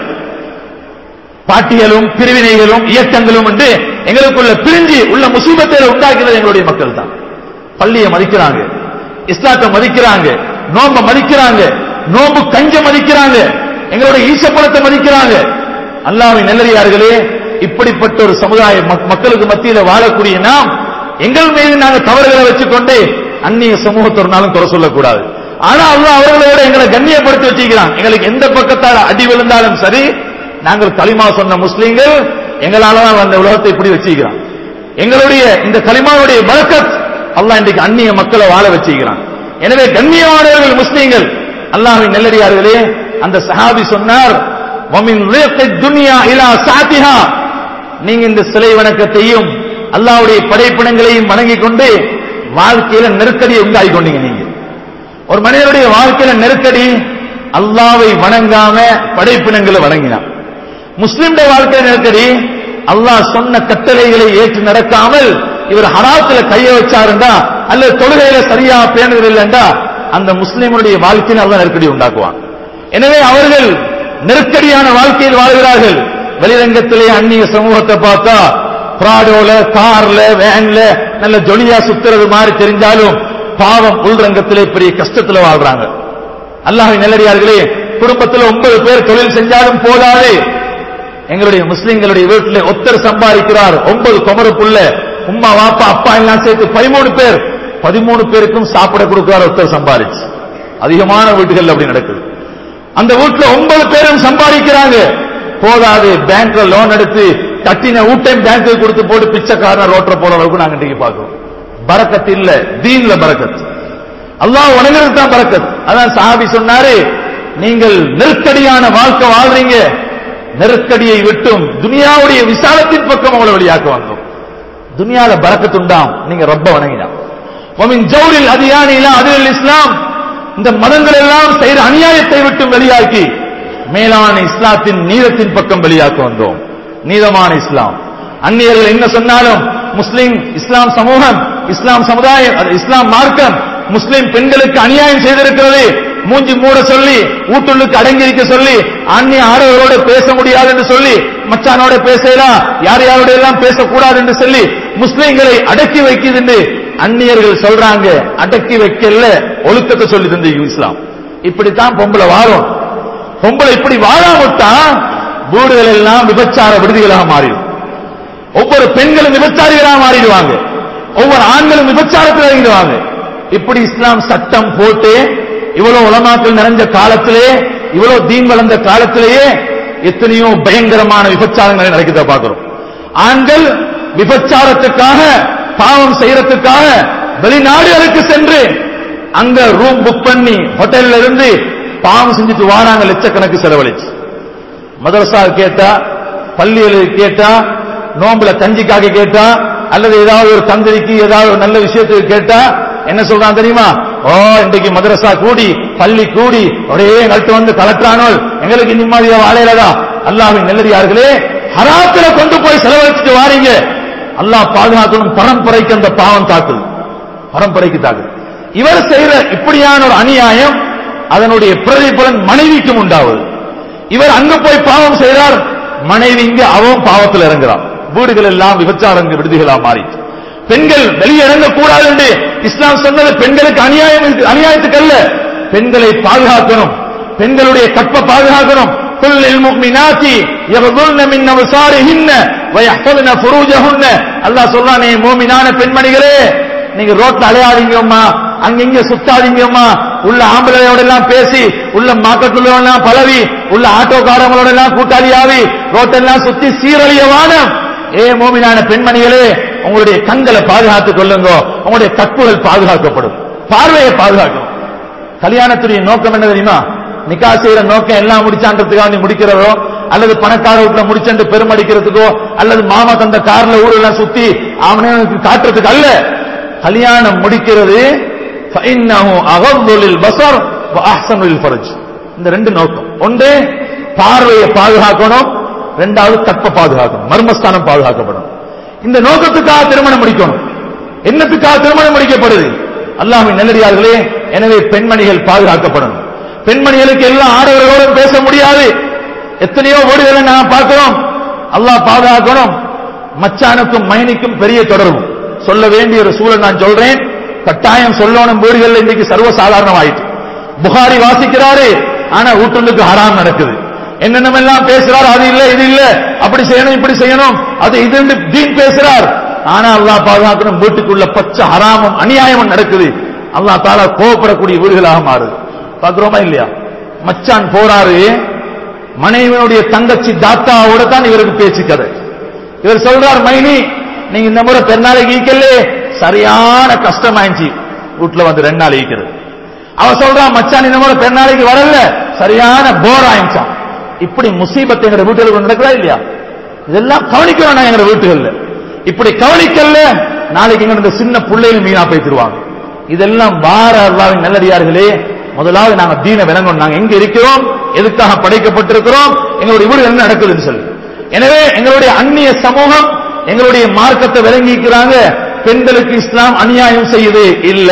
Speaker 1: பாட்டியலும் பிரிவினைகளும் இயக்கங்களும் என்று எங்களுக்குள்ள பிரிஞ்சு உள்ள முசீபத்தை உண்டாக்கினது எங்களுடைய மக்கள் தான் பள்ளியை மதிக்கிறாங்க இஸ்லாத்தை மதிக்கிறாங்க நோம்ப மதிக்கிறாங்க நோம்பு கஞ்ச மதிக்கிறாங்க எங்களுடைய ஈசப்படத்தை மதிக்கிறாங்க அல்லாஹ்வின் நல்லடியார்களே இப்படிப்பட்ட ஒரு சமுதாய மக்- மக்களுக்கு மத்தியில வாழக்கூடிய நாம் எங்கள் மீது நாங்கள் தவறுகளை வச்சுக்கொண்டு அந்நிய சமூகத்தை ஒரு நாளும் குறை சொல்லக்கூடாது ஆனா அல்லாஹ் அவர்களோட எங்களை கண்ணியப்படுத்தி வச்சிருக்கிறான் எங்களுக்கு எந்த பக்கத்தால் அடி விழுந்தாலும் சரி நாங்கள் களிமா சொன்ன முஸ்லீம்கள் எங்களால தான் அந்த உலகத்தை இப்படி வச்சிருக்கிறான் எங்களுடைய இந்த களிமாவுடைய பரக்கத் அல்லாஹ் இன்றைக்கு அந்நிய மக்களை வாழ வச்சிருக்கிறான் எனவே கண்ணியமானவர்கள் முஸ்லீம்கள் அல்லாஹ்வின் நெல்லடியார்களே அந்த சஹாபி சொன்னார் வமின் துனியா இலா சாத்திஹா நீங்க இந்த சிலை வணக்கத்தையும் அல்லாஹ்வுடைய படைப்பினங்களையும் வணங்கிக் கொண்டு வாழ்க்கையில நெருக்கடியை உண்டாகி கொண்டீங்க நீங்க ஒரு மனிதனுடைய வாழ்க்கையில நெருக்கடி அல்லாவை வணங்காம படைப்பினங்களை வணங்கினான் முஸ்லிம்டைய வாழ்க்கை நெருக்கடி அல்லாஹ் சொன்ன கட்டளைகளை ஏற்று நடக்காமல் இவர் ஹராத்துல கைய வச்சாருண்டா அல்லது தொழுகையில சரியா பேணுதல் இல்லைண்டா அந்த முஸ்லிமுடைய வாழ்க்கையில் அல்லாஹ் நெருக்கடி உண்டாக்குவான் எனவே அவர்கள் நெருக்கடியான வாழ்க்கையில் வாழ்கிறார்கள் வெளிரங்கத்திலே அந்நிய சமூகத்தை பார்த்தா பிராடோல கார்ல வேன்ல நல்ல ஜொலியா சுத்துறது மாதிரி தெரிஞ்சாலும் பாவம் உள்ரங்கத்திலே பெரிய கஷ்டத்துல வாழ்றாங்க அல்லாஹ்வின் நல்லடியார்களே குடும்பத்தில் ஒன்பது பேர் தொழில் செஞ்சாலும் போதாது எங்களுடைய முஸ்லிம்களுடைய வீட்டில் ஒத்தர் சம்பாதிக்கிறார் ஒன்பது குமரு புள்ள உம்மா வாப்பா அப்பா எல்லாம் சேர்த்து பதிமூணு பேர் பதிமூணு பேருக்கும் சாப்பிட கொடுக்கிறார் ஒருத்தர் சம்பாதிச்சு அதிகமான வீட்டுகள் அப்படி நடக்குது அந்த வீட்டுல ஒன்பது பேரும் சம்பாதிக்கிறாங்க போதாது பேங்க்ல லோன் எடுத்து கட்டின ஊட்டையும் பேங்க்கு கொடுத்து போட்டு பிச்சைக்காரன் ரோட்ல போற அளவுக்கு நாங்க இன்னைக்கு பார்க்கிறோம் பரக்கத் இல்ல தீன்ல பரக்கத் அல்லாஹ் வணங்குறது தான் பரக்கத் அதான் சாபி சொன்னாரு நீங்கள் நெருக்கடியான வாழ்க்கை வாழ்றீங்க நெருக்கடியை விட்டும் துனியாவுடைய விசாலத்தின் பக்கம் அவளை வழியாக்க வந்தோம் துனியால பரக்கத்துண்டாம் நீங்க ரொம்ப வணங்கினா ومن جور الاديان الى عدل الاسلام இந்த மதங்கள் எல்லாம் செய்த அநியாயத்தை விட்டு வெளியாக்கி மேலான இஸ்லாத்தின் நீதத்தின் பக்கம் வெளியாக்க வந்தோம் நீதமான இஸ்லாம் அந்நியர்கள் என்ன சொன்னாலும் முஸ்லிம் இஸ்லாம் சமூகம் இஸ்லாம் சமுதாயம் அது இஸ்லாம் மார்க்கம் முஸ்லிம் பெண்களுக்கு அநியாயம் செய்திருக்கிறது மூஞ்சி மூட சொல்லி ஊட்டுள்ளுக்கு அடங்கியிருக்க சொல்லி அந்நிய ஆடவர்களோட பேச முடியாது என்று சொல்லி மச்சானோட பேசலாம் யார் யாரோட எல்லாம் பேசக்கூடாது என்று சொல்லி முஸ்லிம்களை அடக்கி வைக்குது என்று அந்நியர்கள் சொல்றாங்க அடக்கி வைக்கல ஒழுக்கத்தை சொல்லி தந்த இஸ்லாம் இப்படித்தான் பொம்பளை வாழும் பொம்பளை இப்படி வாழாமட்டா வீடுகள் எல்லாம் விபச்சார விடுதிகளாக மாறிடும் ஒவ்வொரு பெண்களும் விபச்சாரிகளாக மாறிடுவாங்க ஒவ்வொரு ஆண்களும் விபச்சாரத்தில் இறங்கிடுவாங்க இப்படி இஸ்லாம் சட்டம் போட்டு இவ்வளவு உலமாக்கள் நிறைஞ்ச காலத்திலே இவ்வளவு தீன் வளர்ந்த காலத்திலேயே எத்தனையோ பயங்கரமான விபச்சாரங்களை நடக்கிறத பார்க்கிறோம் ஆண்கள் விபச்சாரத்துக்காக பாவம் செய்யறதுக்காக வெளிநாடுகளுக்கு சென்று அங்க ரூம் புக் பண்ணி ஹோட்டல்ல இருந்து பாவம் செஞ்சுட்டு வாராங்க லட்சக்கணக்கு செலவழிச்சு மதரசா கேட்டா பள்ளிகளுக்கு கேட்டா நோம்புல கஞ்சிக்காக கேட்டா அல்லது ஏதாவது ஒரு தந்திரிக்கு ஏதாவது ஒரு நல்ல விஷயத்துக்கு கேட்டா என்ன சொல்றான் தெரியுமா ஓ இன்றைக்கு மதரசா கூடி பள்ளி கூடி ஒரே எங்கள்கிட்ட வந்து கலட்டானோல் எங்களுக்கு நிம்மதியா வாழையிலதா அல்லாஹின் நல்லடியார்களே ஹராத்துல கொண்டு போய் செலவழிச்சுட்டு வாரீங்க அல்லாஹ் பாதுகாக்கணும் பரம்பரைக்கு அந்த பாவம் தாக்குது பரம்பரைக்கு தாக்குது இவர் செய்யற இப்படியான ஒரு அநியாயம் அதனுடைய பிரதிபலன் மனைவிக்கும் உண்டாவது இவர் அங்க போய் பாவம் செய்கிறார் மனைவி இங்க அவன் பாவத்தில் இறங்குறான் வீடுகள் எல்லாம் விபச்சாரங்க விடுதிகளா மாறிச்சு பெண்கள் வெளியே இறங்கக்கூடாது என்று இஸ்லாம் சொன்னது பெண்களுக்கு அநியாயம் இருக்கு- அநியாயத்துக்கு அல்ல பெண்களை பாதுகாக்கணும் பெண்களுடைய கற்ப பாதுகாக்கணும் قل للمؤمنات يغضضن من أبصارهن ويحفظن فروجهن அல்லாஹ் சொல்றானே மூமினான பெண்மணிகளே நீங்க ரோட்ல அலையாதீங்கம்மா அங்கிங்க சுத்தாதீங்கம்மா உள்ள ஆம்பளையோட எல்லாம் பேசி உள்ள மார்க்கெட்டுள்ள எல்லாம் பழவி உள்ள ஆட்டோக்காரங்களோட எல்லாம் கூட்டாளியாவி ரோட்டெல்லாம் சுத்தி சீரழியவான ஏ மோமினான பெண்மணிகளே உங்களுடைய கண்களை பாதுகாத்துக் கொள்ளுங்க உங்களுடைய கற்புகள் பாதுகாக்கப்படும் பார்வையை பாதுகாக்கணும் கல்யாணத்துடைய நோக்கம் என்ன தெரியுமா நிக்கா செய்யற நோக்கம் எல்லாம் முடிச்சான்றதுக்காக நீ முடிக்கிறதோ அல்லது பணக்கார வீட்டுல முடிச்சண்டு பெருமடிக்கிறதுக்கோ அல்லது மாமா தந்த கார்ல ஊரெல்லாம் சுத்தி அவனுக்கு காட்டுறதுக்கு அல்ல கல்யாணம் முடிக்கிறது فإنه أغض للبصر وأحسن للفرج இந்த ரெண்டு நோக்கம் ஒன்று பார்வையை பாதுகாக்கணும் ரெண்டாவது கற்ப பாதுகாக்கணும் மர்மஸ்தானம் பாதுகாக்கப்படும் இந்த நோக்கத்துக்காக திருமணம் முடிக்கணும் என்னத்துக்காக திருமணம் முடிக்கப்படுது அல்லாஹ்வின் நல்லடியார்களே எனவே பெண்மணிகள் பாதுகாக்கப்படணும் பெண்மணிகளுக்கு எல்லாம் ஆடவர்களோடும் பேச முடியாது எத்தனையோ வீடுகளை நான் பார்க்கிறோம் அல்லாஹ் பாதுகாக்கணும் மச்சானுக்கும் மைனிக்கும் பெரிய தொடர்பு சொல்ல வேண்டிய ஒரு சூழல் நான் சொல்றேன் கட்டாயம் சொல்லணும் வீடுகள் இன்னைக்கு சர்வசாதாரணமாயிட்டு புகாரி வாசிக்கிறாரு ஆனா வீட்டுக்கு ஹராம் நடக்குது என்னென்னமெல்லாம் பேசுறார் அது இல்ல இது இல்ல அப்படி செய்யணும் இப்படி செய்யணும் அது இது தீன் பேசுறார் ஆனா அல்லாஹ் பாதுகாக்கணும் வீட்டுக்குள்ள பச்சை ஹராமும் அநியாயமும் நடக்குது அல்லாஹ் தாலா கோவப்படக்கூடிய வீடுகளாக மாறுது பாக்குறோமா இல்லையா மச்சான் போறாரு மனைவியினுடைய தங்கச்சி தாத்தாவோட தான் இவருக்கு பேச்சு கதை இவர் சொல்றார் மைனி நீங்க இந்த முறை பெருநாளைக்கு ஈக்கல சரியான கஷ்டமாயிடுச்சு வீட்டுல வந்து ரெண்டு நாள் ஈக்கிறது அவ சொல்றான் மச்சான் இந்த முறை பெருநாளைக்கு வரல சரியான போர் ஆயிடுச்சான் இப்படி முசீபத்தை எங்க வீட்டுல நடக்கிறா இல்லையா இதெல்லாம் கவனிக்கிறோம் நான் எங்க வீட்டுகள்ல இப்படி கவனிக்கல நாளைக்கு இங்க இந்த சின்ன பிள்ளைகள் மீனா போய்த்திருவாங்க இதெல்லாம் வார அல்லாவின் நல்லடியார்களே முதலாவது நாங்க தீன விளங்கணும் நாங்க எங்க இருக்கிறோம் எதுக்காக படைக்கப்பட்டிருக்கிறோம் எங்களுடைய வீடு என்ன நடக்குதுன்னு சொல்லி எனவே எங்களுடைய அந்நிய சமூகம் எங்களுடைய மார்க்கத்தை விளங்கிக்கிறாங்க பெண்களுக்கு இஸ்லாம் அநியாயம் செய்யுது இல்ல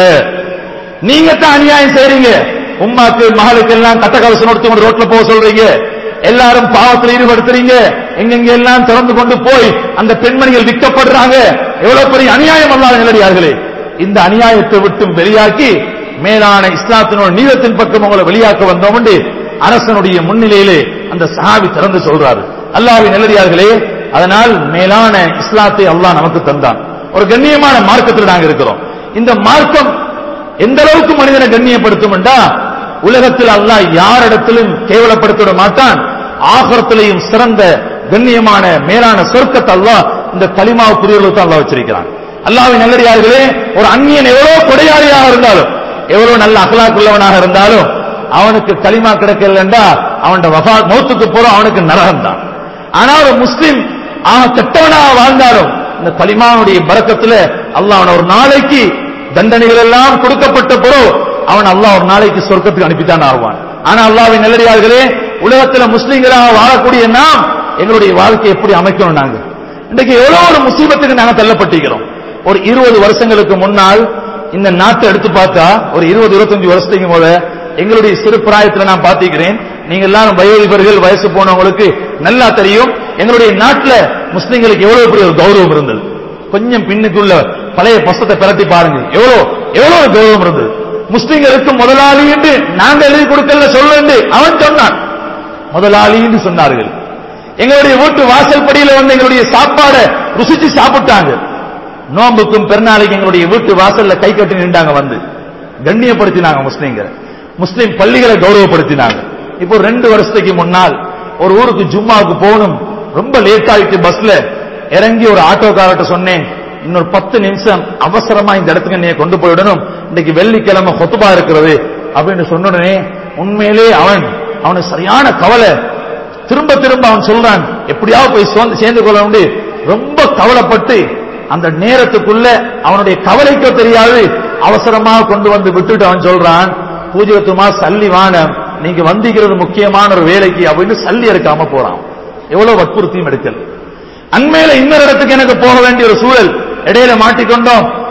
Speaker 1: நீங்க தான் அநியாயம் செய்றீங்க உம்மாக்கு மகளுக்கு எல்லாம் கட்ட கவசம் எடுத்து கொண்டு ரோட்ல போக சொல்றீங்க எல்லாரும் பாவத்தில் ஈடுபடுத்துறீங்க எங்கெங்க எல்லாம் திறந்து கொண்டு போய் அந்த பெண்மணிகள் விற்கப்படுறாங்க எவ்வளவு பெரிய அநியாயம் அல்லாத நிலடியார்களே இந்த அநியாயத்தை விட்டும் வெளியாக்கி மேலான இஸ்லாத்தினோட நீதத்தின் பக்கம் உங்களை வெளியாக்க வந்தோம் என்று அரசனுடைய முன்னிலையிலே அந்த சஹாபி திறந்து சொல்றாரு அல்லாஹ்வின் நல்லடியார்களே அதனால் மேலான இஸ்லாத்தை அல்லாஹ் நமக்கு தந்தான் ஒரு கண்ணியமான மார்க்கத்தில் நாங்க இருக்கிறோம் இந்த மார்க்கம் எந்த அளவுக்கு மனிதனை கண்ணியப்படுத்தும் என்றா உலகத்தில் அல்லாஹ் யாரிடத்திலும் கேவலப்படுத்திட மாட்டான் ஆகரத்திலையும் சிறந்த கண்ணியமான மேலான சொர்க்கத்தை அல்லாஹ் இந்த கலிமாவுக்குரியவர்களுக்கு அல்லாஹ் வச்சிருக்கிறான் அல்லாஹ்வின் நல்லடியார்களே ஒரு அந்நியன் எவ்வளவு கொடையாளியாக இருந்தாலும் எவ்வளவு நல்ல அகலாக்குள்ளவனாக இருந்தாலும் அவனுக்கு களிமா கிடைக்கலண்டா அவன் வஃபா மௌத்துக்கு போறோம் அவனுக்கு நரகம் தான் ஆனா ஒரு முஸ்லிம் அவன் கெட்டவனாக வாழ்ந்தாலும் இந்த களிமாவுடைய பறக்கத்துல அல்லாஹ் அவனை ஒரு நாளைக்கு தண்டனைகள் எல்லாம் கொடுக்கப்பட்ட பிறகு அவன் அல்லாஹ் ஒரு நாளைக்கு சொர்க்கத்துக்கு அனுப்பித்தான் ஆவான் ஆனா அல்லாஹ்வின் நல்லடியார்களே உலகத்துல முஸ்லிம்களாக வாழக்கூடிய நாம் எங்களுடைய வாழ்க்கை எப்படி அமைக்கணும் நாங்க இன்றைக்கு எவ்வளவு ஒரு முசீபத்துக்கு நாங்க தள்ளப்பட்டிருக்கிறோம் ஒரு இருபது வருஷங்களுக்கு முன்னால் இந்த நாட்டை எடுத்து பார்த்தா ஒரு இருபது இருபத்தஞ்சு வருஷத்துக்கு போல எங்களுடைய சிறு பிராயத்துல நான் பார்த்திருக்கிறேன் நீங்க எல்லாம் வயோதிபர்கள் வயசு போனவங்களுக்கு நல்லா தெரியும் எங்களுடைய நாட்டுல முஸ்லிம்களுக்கு எவ்வளவு பெரிய ஒரு கௌரவம் இருந்தது கொஞ்சம் பின்னுக்குள்ள பழைய புஸ்தத்தை பிரட்டி பாருங்க எவ்வளவு எவ்வளவு ஒரு கௌரவம் இருந்தது முஸ்லிம்களுக்கு முதலாளி என்று நாங்க எழுதி கொடுக்கல சொல்லு அவன் சொன்னான் முதலாளி என்று சொன்னார்கள் எங்களுடைய வீட்டு வாசல் படியில வந்து எங்களுடைய சாப்பாடை ருசிச்சு சாப்பிட்டாங்க நோம்புக்கும் பெருநாளைக்கு எங்களுடைய வீட்டு வாசல்ல கை கட்டி நின்றாங்க வந்து கண்ணியப்படுத்தினாங்க முஸ்லீம்கள் முஸ்லீம் பள்ளிகளை கௌரவப்படுத்தினாங்க இப்போ ரெண்டு வருஷத்துக்கு முன்னால் ஒரு ஊருக்கு ஜும்மாவுக்கு போகணும் ரொம்ப லேட் ஆயிட்டு பஸ்ல இறங்கி ஒரு ஆட்டோக்காரர்கிட்ட சொன்னேன் இன்னொரு பத்து நிமிஷம் அவசரமா இந்த இடத்துக்கு நீ கொண்டு போயிடணும் இன்னைக்கு வெள்ளிக்கிழமை கொத்துபா இருக்கிறது அப்படின்னு சொன்ன உடனே உண்மையிலே அவன் அவனுக்கு சரியான கவலை திரும்ப திரும்ப அவன் சொல்றான் எப்படியாவது போய் சோர்ந்து- சேர்ந்து கொள்ள வேண்டி ரொம்ப கவலைப்பட்டு அந்த நேரத்துக்குள்ள அவனுடைய கவலைக்கோ தெரியாது அவசரமாக கொண்டு வந்து விட்டுட்டு அவன் சொல்றான் பூஜ்யத்துமா சல்லி வான நீங்க வந்திக்கிறது முக்கியமான ஒரு வேலைக்கு அப்படின்னு சல்லி எடுக்காம போறான் எவ்வளவு வற்புறுத்தியும் எடுக்கல அண்மையில இன்னொரு இடத்துக்கு எனக்கு போக வேண்டிய ஒரு சூழல் இடையில மாட்டிக்கொண்டோம்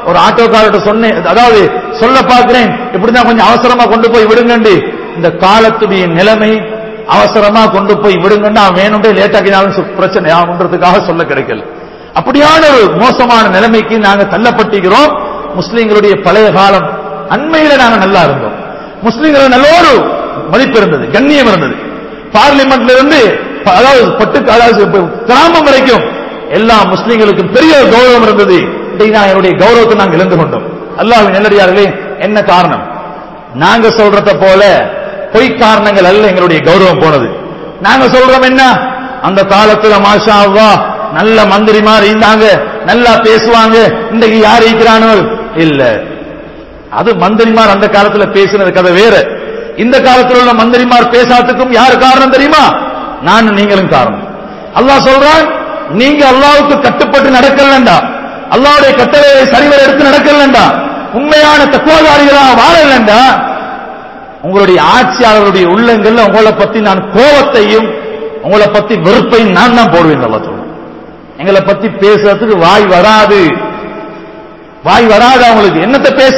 Speaker 1: ஒரு ஆட்டோக்காரர்கிட்ட சொன்னேன் அதாவது சொல்ல பார்க்கிறேன் இப்படிதான் கொஞ்சம் அவசரமா கொண்டு போய் விடுங்கண்டு இந்த காலத்துடைய நிலைமை அவசரமா கொண்டு போய் விடுங்கன்னா அவன் வேணும்டே லேட் ஆக்கினாலும் சு- பிரச்சனை ஆகுன்றதுக்காக சொல்ல கிடைக்கல அப்படியான ஒரு மோசமான நிலைமைக்கு நாங்க தள்ளப்பட்டிருக்கிறோம் முஸ்லிம்களுடைய பழைய காலம் அண்மையில நாங்க நல்லா இருந்தோம் முஸ்லிம்கள் நல்ல ஒரு மதிப்பு இருந்தது கண்ணியம் இருந்தது பார்லிமெண்ட்ல இருந்து ப- அதாவது பட்டு அதாவது இப்ப கிராமம் வரைக்கும் எல்லா முஸ்லிம்களுக்கும் பெரிய ஒரு கௌரவம் இருந்தது இன்றைக்கு நான் என்னுடைய கௌரவத்தை நாங்கள் இழந்து கொண்டோம் அல்லாஹ்வின் நல்லடியார்களே என்ன காரணம் நாங்க சொல்றத போல பொய் காரணங்கள் அல்ல எங்களுடைய கௌரவம் போனது நாங்க சொல்றோம் என்ன அந்த காலத்துல மாஷா அல்லாஹ் நல்ல மந்திரிமார் இருந்தாங்க நல்லா பேசுவாங்க இன்றைக்கு யார் இருக்கிறானோ இல்ல அது மந்திரிமார் அந்த காலத்துல பேசினது கதை வேற இந்த காலத்துல உள்ள மந்திரிமார் பேசாததுக்கும் யார் காரணம் தெரியுமா நான் நீங்களும் காரணம் அல்லாஹ் சொல்றான் நீங்க அல்லாஹ்வுக்கு கட்டுப்பட்டு நடக்கலண்டா அல்லாஹ்வுடைய கட்டளையை சரிவர எடுத்து நடக்கலண்டா உண்மையான தக்குவதாரிகளா வாழலண்டா உங்களுடைய ஆட்சியாளருடைய உள்ளங்கள்ல உங்களை பத்தி நான் கோபத்தையும் உங்களை பத்தி வெறுப்பையும் நான் தான் போடுவேன் அல்லாஹ் சொல்றேன் எங்களை பத்தி பேசுறதுக்கு வாய் வராது வாய் வராது அவங்களுக்கு என்னத்தை பேச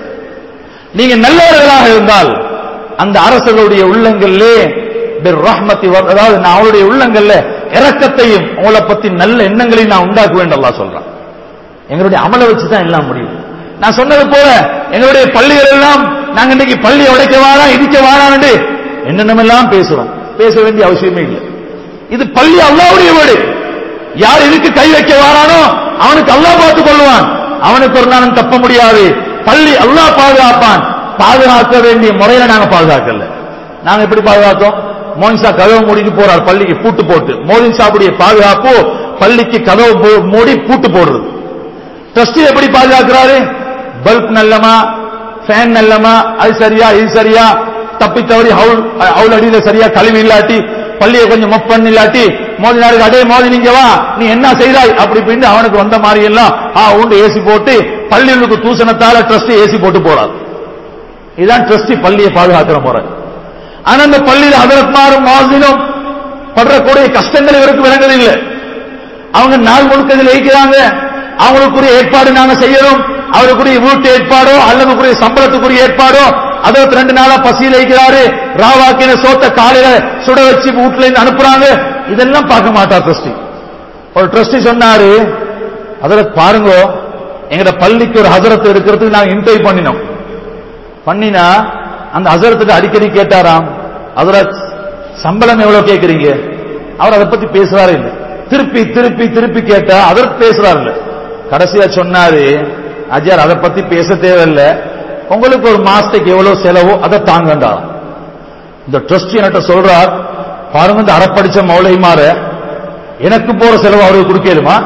Speaker 1: நீங்க நல்லவர்களாக இருந்தால் அந்த அரசர்களுடைய உள்ளங்களிலே ரஹ்மத்தி அதாவது நான் அவருடைய உள்ளங்கள்ல இரக்கத்தையும் உங்களை பத்தி நல்ல எண்ணங்களையும் நான் உண்டாக்குவேன் அல்லாஹ் சொல்றான் எங்களுடைய அமலை வச்சு தான் எல்லாம் முடியும் நான் சொன்னது போல எங்களுடைய பள்ளிகள் எல்லாம் நாங்க இன்னைக்கு பள்ளி உடைக்க வாரா இடிக்க வாரான்னு என்னென்னமெல்லாம் பேசுறோம் பேச வேண்டிய அவசியமே இல்லை இது பள்ளி அல்லாவுடைய வீடு யார் இதுக்கு கை வைக்க வாரானோ அவனுக்கு அல்லாஹ் பார்த்துக் கொள்வான் அவனுக்கு ஒரு நாளும் தப்ப முடியாது பள்ளி அல்லாஹ் பாதுகாப்பான் பாதுகாக்க வேண்டிய முறையில நாங்க பாதுகாக்கல நாங்க எப்படி பாதுகாத்தோம் மோயின் ஷா கதவு மூடிட்டு போறார் பள்ளிக்கு பூட்டு போட்டு மோதின் ஷாவுடைய பாதுகாப்பு பள்ளிக்கு கதவு போ- மூடி பூட்டு போடுறது ட்ரஸ்டி எப்படி பாதுகாக்கிறாரு பல்ப் நல்லமா ஃபேன் நல்லமா அது சரியா இது சரியா தப்பி தவறி ஹவுல் ஹவுல் அடியில சரியா கழுவி இல்லாட்டி பள்ளியை கொஞ்சம் மப் பண்ணி இல்லாட்டி மோதி நாடுக்கு அடே மோதி நீங்க வா நீ என்ன செய்தாய் அப்படி இப்படின்னு அவனுக்கு வந்த மாதிரி எல்லாம் ஆ உண்டு ஏசி போட்டு பள்ளிகளுக்கு தூசணத்தால ட்ரஸ்டி ஏசி போட்டு போறார் இதுதான் ட்ரஸ்டி பள்ளியை பாதுகாக்கிற முறை ஆனா அந்த பள்ளியில் அதரத்மாரும் மாசினும் படுறக்கூடிய கஷ்டங்கள் இவருக்கு விளங்குதில்லை அவங்க நாள் முழுக்க இதில் இருக்கிறாங்க அவங்களுக்குரிய ஏற்பாடு நாங்க செய்யறோம் அவருக்குரிய வீட்டு ஏற்பாடோ அல்லதுக்குரிய சம்பளத்துக்குரிய ஏற்பாடோ அறுபத்தி ரெண்டு நாளா பசியில் இருக்கிறாரு ராவாக்கின சோத்த காலையில சுட வச்சு வீட்டுல இருந்து அனுப்புறாங்க இதெல்லாம் பார்க்க மாட்டார் ட்ரஸ்டி ஒரு ட்ரஸ்டி சொன்னாரு அதுல பாருங்க எங்கட பள்ளிக்கு ஒரு ஹசரத் இருக்கிறதுக்கு நாங்க இன்டர்வியூ பண்ணினோம் பண்ணினா அந்த ஹசரத்துக்கு அடிக்கடி கேட்டாராம் ஹசரத் சம்பளம் எவ்வளவு கேக்குறீங்க அவர் அதை பத்தி பேசுறாரு இல்ல திருப்பி திருப்பி திருப்பி கேட்டா அதற்கு பேசுறாரு இல்ல கடைசியா சொன்னாரு அஜயார் அதை பத்தி பேச தேவையில்ல உங்களுக்கு ஒரு மாசத்துக்கு எவ்வளவு செலவோ அதை தாங்கண்டா இந்த ட்ரஸ்ட் என்கிட்ட சொல்றார் பாருங்க இந்த அறப்படிச்ச மௌலைமார எனக்கு போற செலவு அவருக்கு கொடுக்கலுமா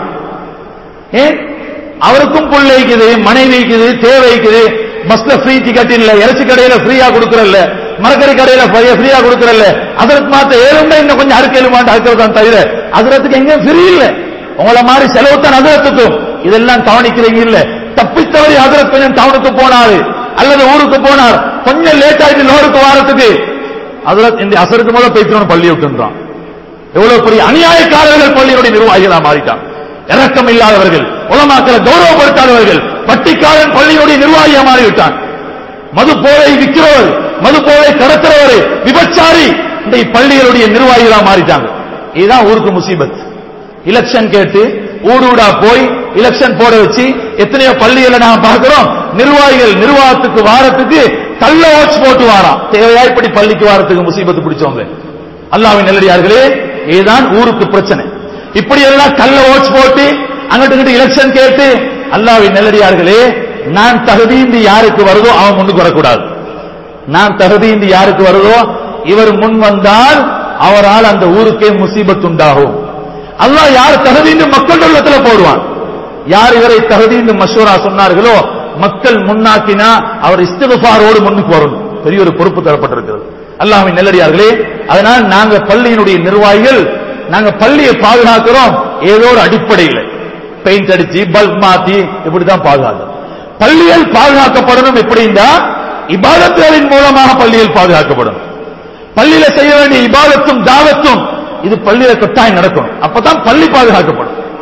Speaker 1: ஏன் அவருக்கும் புள்ள இருக்குது மனைவி இருக்குது தேவை இருக்குது பஸ்ல ஃப்ரீ டிக்கெட் இல்ல இறைச்சி கடையில ஃப்ரீயா கொடுக்கறல்ல மரக்கறி கடையில ஃப்ரீயா கொடுக்கறல்ல அதற்கு மாத்த ஏழுமே இன்னும் கொஞ்சம் அறுக்கலுமாட்டு அறுக்கிறதான் தவிர அதற்கு எங்கேயும் ஃப்ரீ இல்ல உங்களை மாதிரி செலவு தான் அதரத்துக்கும் இதெல்லாம் கவனிக்கிறீங்க இல்ல தப்பித்தவரை அதரத் கொஞ்சம் டவுனுக்கு போனாரு அல்லது ஊருக்கு போனார் கொஞ்சம் லேட் ஆயிட்டு லோருக்கு வாரத்துக்கு அதரத் இந்த அசருக்கு முதல்ல போய்க்கணும் பள்ளி விட்டுன்றான் எவ்வளவு பெரிய அநியாயக்காரர்கள் பள்ளியினுடைய நிர்வாகிகளா மாறிட்டான் இரக்கம் இல்லாதவர்கள் உலமாக்களை கௌரவப்படுத்தாதவர்கள் பட்டிக்காரன் பள்ளியினுடைய நிர்வாகியா மாறிவிட்டான் மது போதை விற்கிறவர் மது போதை கடத்துறவர் விபச்சாரி இந்த பள்ளிகளுடைய நிர்வாகிகளா மாறிட்டாங்க இதுதான் ஊருக்கு முசீபத் எலெக்ஷன் கேட்டு ஊடு ஊடா போய் எலெக்ஷன் போட வச்சு எத்தனையோ பள்ளிகளை நாம பார்க்கிறோம் நிர்வாகிகள் நிர்வாகத்துக்கு வாரத்துக்கு கள்ள ஓட்ஸ் போட்டு வாராம் தேவையா இப்படி பள்ளிக்கு வாரத்துக்கு முசீபத்து பிடிச்சவங்க அல்லாவின் நல்லடியார்களே இதுதான் ஊருக்கு பிரச்சனை இப்படி எல்லாம் கள்ள ஓட்ஸ் போட்டு அங்கிட்டு இங்கிட்டு எலெக்ஷன் கேட்டு அல்லாவின் நல்லடியார்களே நான் தகுதியின்றி யாருக்கு வருதோ அவன் முன்னுக்கு வரக்கூடாது நான் தகுதியின்றி யாருக்கு வருதோ இவர் முன் வந்தால் அவரால் அந்த ஊருக்கே முசீபத் உண்டாகும் அல்லாஹ் யார் தகுதின்னு மக்கள் உள்ளத்துல போடுவான் யார் இவரை தகுதின்னு மஷூரா சொன்னார்களோ மக்கள் முன்னாக்கினா அவர் இஸ்திகுஃபாரோடு முன்னுக்கு வரணும் பெரிய ஒரு பொறுப்பு தரப்பட்டிருக்கிறது அல்லாஹ்வின் நல்லடியார்களே அதனால் நாங்க பள்ளியினுடைய நிர்வாகிகள் நாங்க பள்ளியை பாதுகாக்கிறோம் ஏதோ ஒரு அடிப்படையில் பெயிண்ட் அடிச்சு பல்ப் மாத்தி இப்படிதான் பாதுகாக்கிறோம் பள்ளிகள் பாதுகாக்கப்படணும் எப்படின்னா இபாதத்துகளின் மூலமாக பள்ளிகள் பாதுகாக்கப்படும் பள்ளியில செய்ய வேண்டிய இபாதத்தும் தாவத்தும் இது பள்ளியில கட்டாயம் நடக்கணும் அப்பதான் பள்ளி பாதுகாக்கப்படும்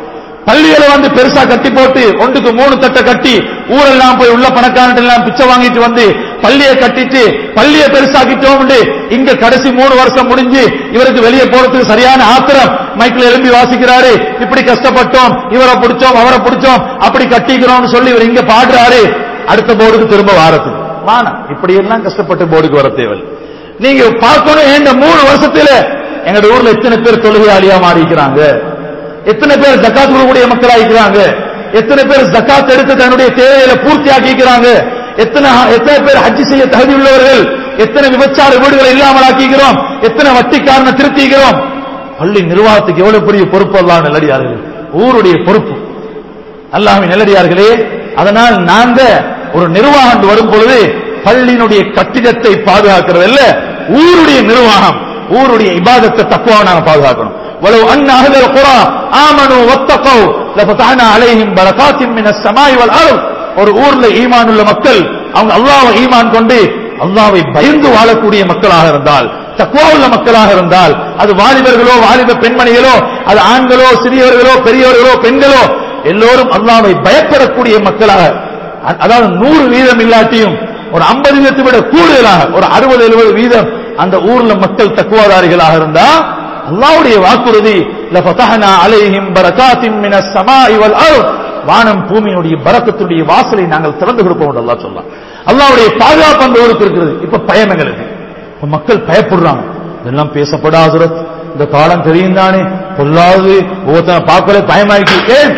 Speaker 1: பள்ளிகளை வந்து பெருசா கட்டி போட்டு ஒன்றுக்கு மூணு தட்டை கட்டி ஊரெல்லாம் போய் உள்ள பணக்காரன் எல்லாம் பிச்சை வாங்கிட்டு வந்து பள்ளியை கட்டிட்டு பள்ளியை பெருசாக்கிட்டோம் இங்க கடைசி மூணு வருஷம் முடிஞ்சு இவருக்கு வெளியே போறதுக்கு சரியான ஆத்திரம் மைக்கில் எழும்பி வாசிக்கிறாரு இப்படி கஷ்டப்பட்டோம் இவரை பிடிச்சோம் அவரை பிடிச்சோம் அப்படி கட்டிக்கிறோம்னு சொல்லி இவர் இங்க பாடுறாரு அடுத்த போர்டுக்கு திரும்ப வாரத்து வானா இப்படி எல்லாம் கஷ்டப்பட்டு போர்டுக்கு வர தேவை நீங்க பார்க்கணும் இந்த மூணு வருஷத்துல எங்க ஊர்ல எத்தனை பேர் தொழுகையாளியா மாறிக்கிறாங்க எத்தனை பேர் ஜக்காத் கொடுக்கக்கூடிய மக்கள் ஆகிக்கிறாங்க எத்தனை பேர் ஜக்காத் எடுத்து தன்னுடைய தேவைகளை பூர்த்தி ஆக்கிக்கிறாங்க எத்தனை எத்தனை பேர் ஹஜ்ஜி செய்ய தகுதி உள்ளவர்கள் எத்தனை விபச்சார வீடுகளை இல்லாமல் ஆக்கிக்கிறோம் எத்தனை வட்டிக்காரனை திருத்திக்கிறோம் பள்ளி நிர்வாகத்துக்கு எவ்வளவு பெரிய பொறுப்பு எல்லாம் நல்லடியார்கள் ஊருடைய பொறுப்பு அல்லாஹ்வின் நல்லடியார்களே அதனால் நாங்க ஒரு நிர்வாகம் வரும் பொழுது பள்ளியினுடைய கட்டிடத்தை பாதுகாக்கிறது இல்ல ஊருடைய நிர்வாகம் ஊருடைய இபாதத்தை தக்குவா நாங்க பாதுகாக்கணும் ولو أن أهل القرى آمنوا واتقوا لفتحنا عليهم بركات من السماء والأرض ஒரு ஊர்ல ஈமான் உள்ள மக்கள் அவங்க அல்லாஹ்வை ஈமான் கொண்டு அல்லாஹ்வை பயந்து வாழக்கூடிய மக்களாக இருந்தால் தக்குவா உள்ள மக்களாக இருந்தால் அது வாலிபர்களோ வாலிப பெண்மணிகளோ அது ஆண்களோ சிறியவர்களோ பெரியவர்களோ பெண்களோ எல்லோரும் அல்லாஹ்வை பயப்படக்கூடிய மக்களாக அ- அதாவது நூறு வீதம் இல்லாட்டியும் ஒரு ஐம்பது வீதத்தை விட கூடுதலாக ஒரு அறுபது எழுபது வீதம் அந்த ஊர்ல மக்கள் தக்குவாதாரிகளாக இருந்தா அல்லாஹ்வுடைய வாக்குறுதி லஃபதஹனா அலைஹிம் பரகாத்தின் மினஸ் ஸமாஇ வல் அர்த் வானம் பூமியினுடைய பரக்கத்துடைய வாசலை நாங்கள் திறந்து கொடுப்போம் என்று அல்லாஹ் சொல்லலாம் அல்லாஹ்வுடைய பாதுகாப்பு அந்த ஊருக்கு இருக்கிறது இப்ப பயம் எங்களுக்கு இப்ப மக்கள் பயப்படுறாங்க இதெல்லாம் பேசப்படாத இந்த காலம் தெரியும் தானே பொல்லாது ஒவ்வொருத்தனை பார்க்கல பயமாயிட்டு ஏன்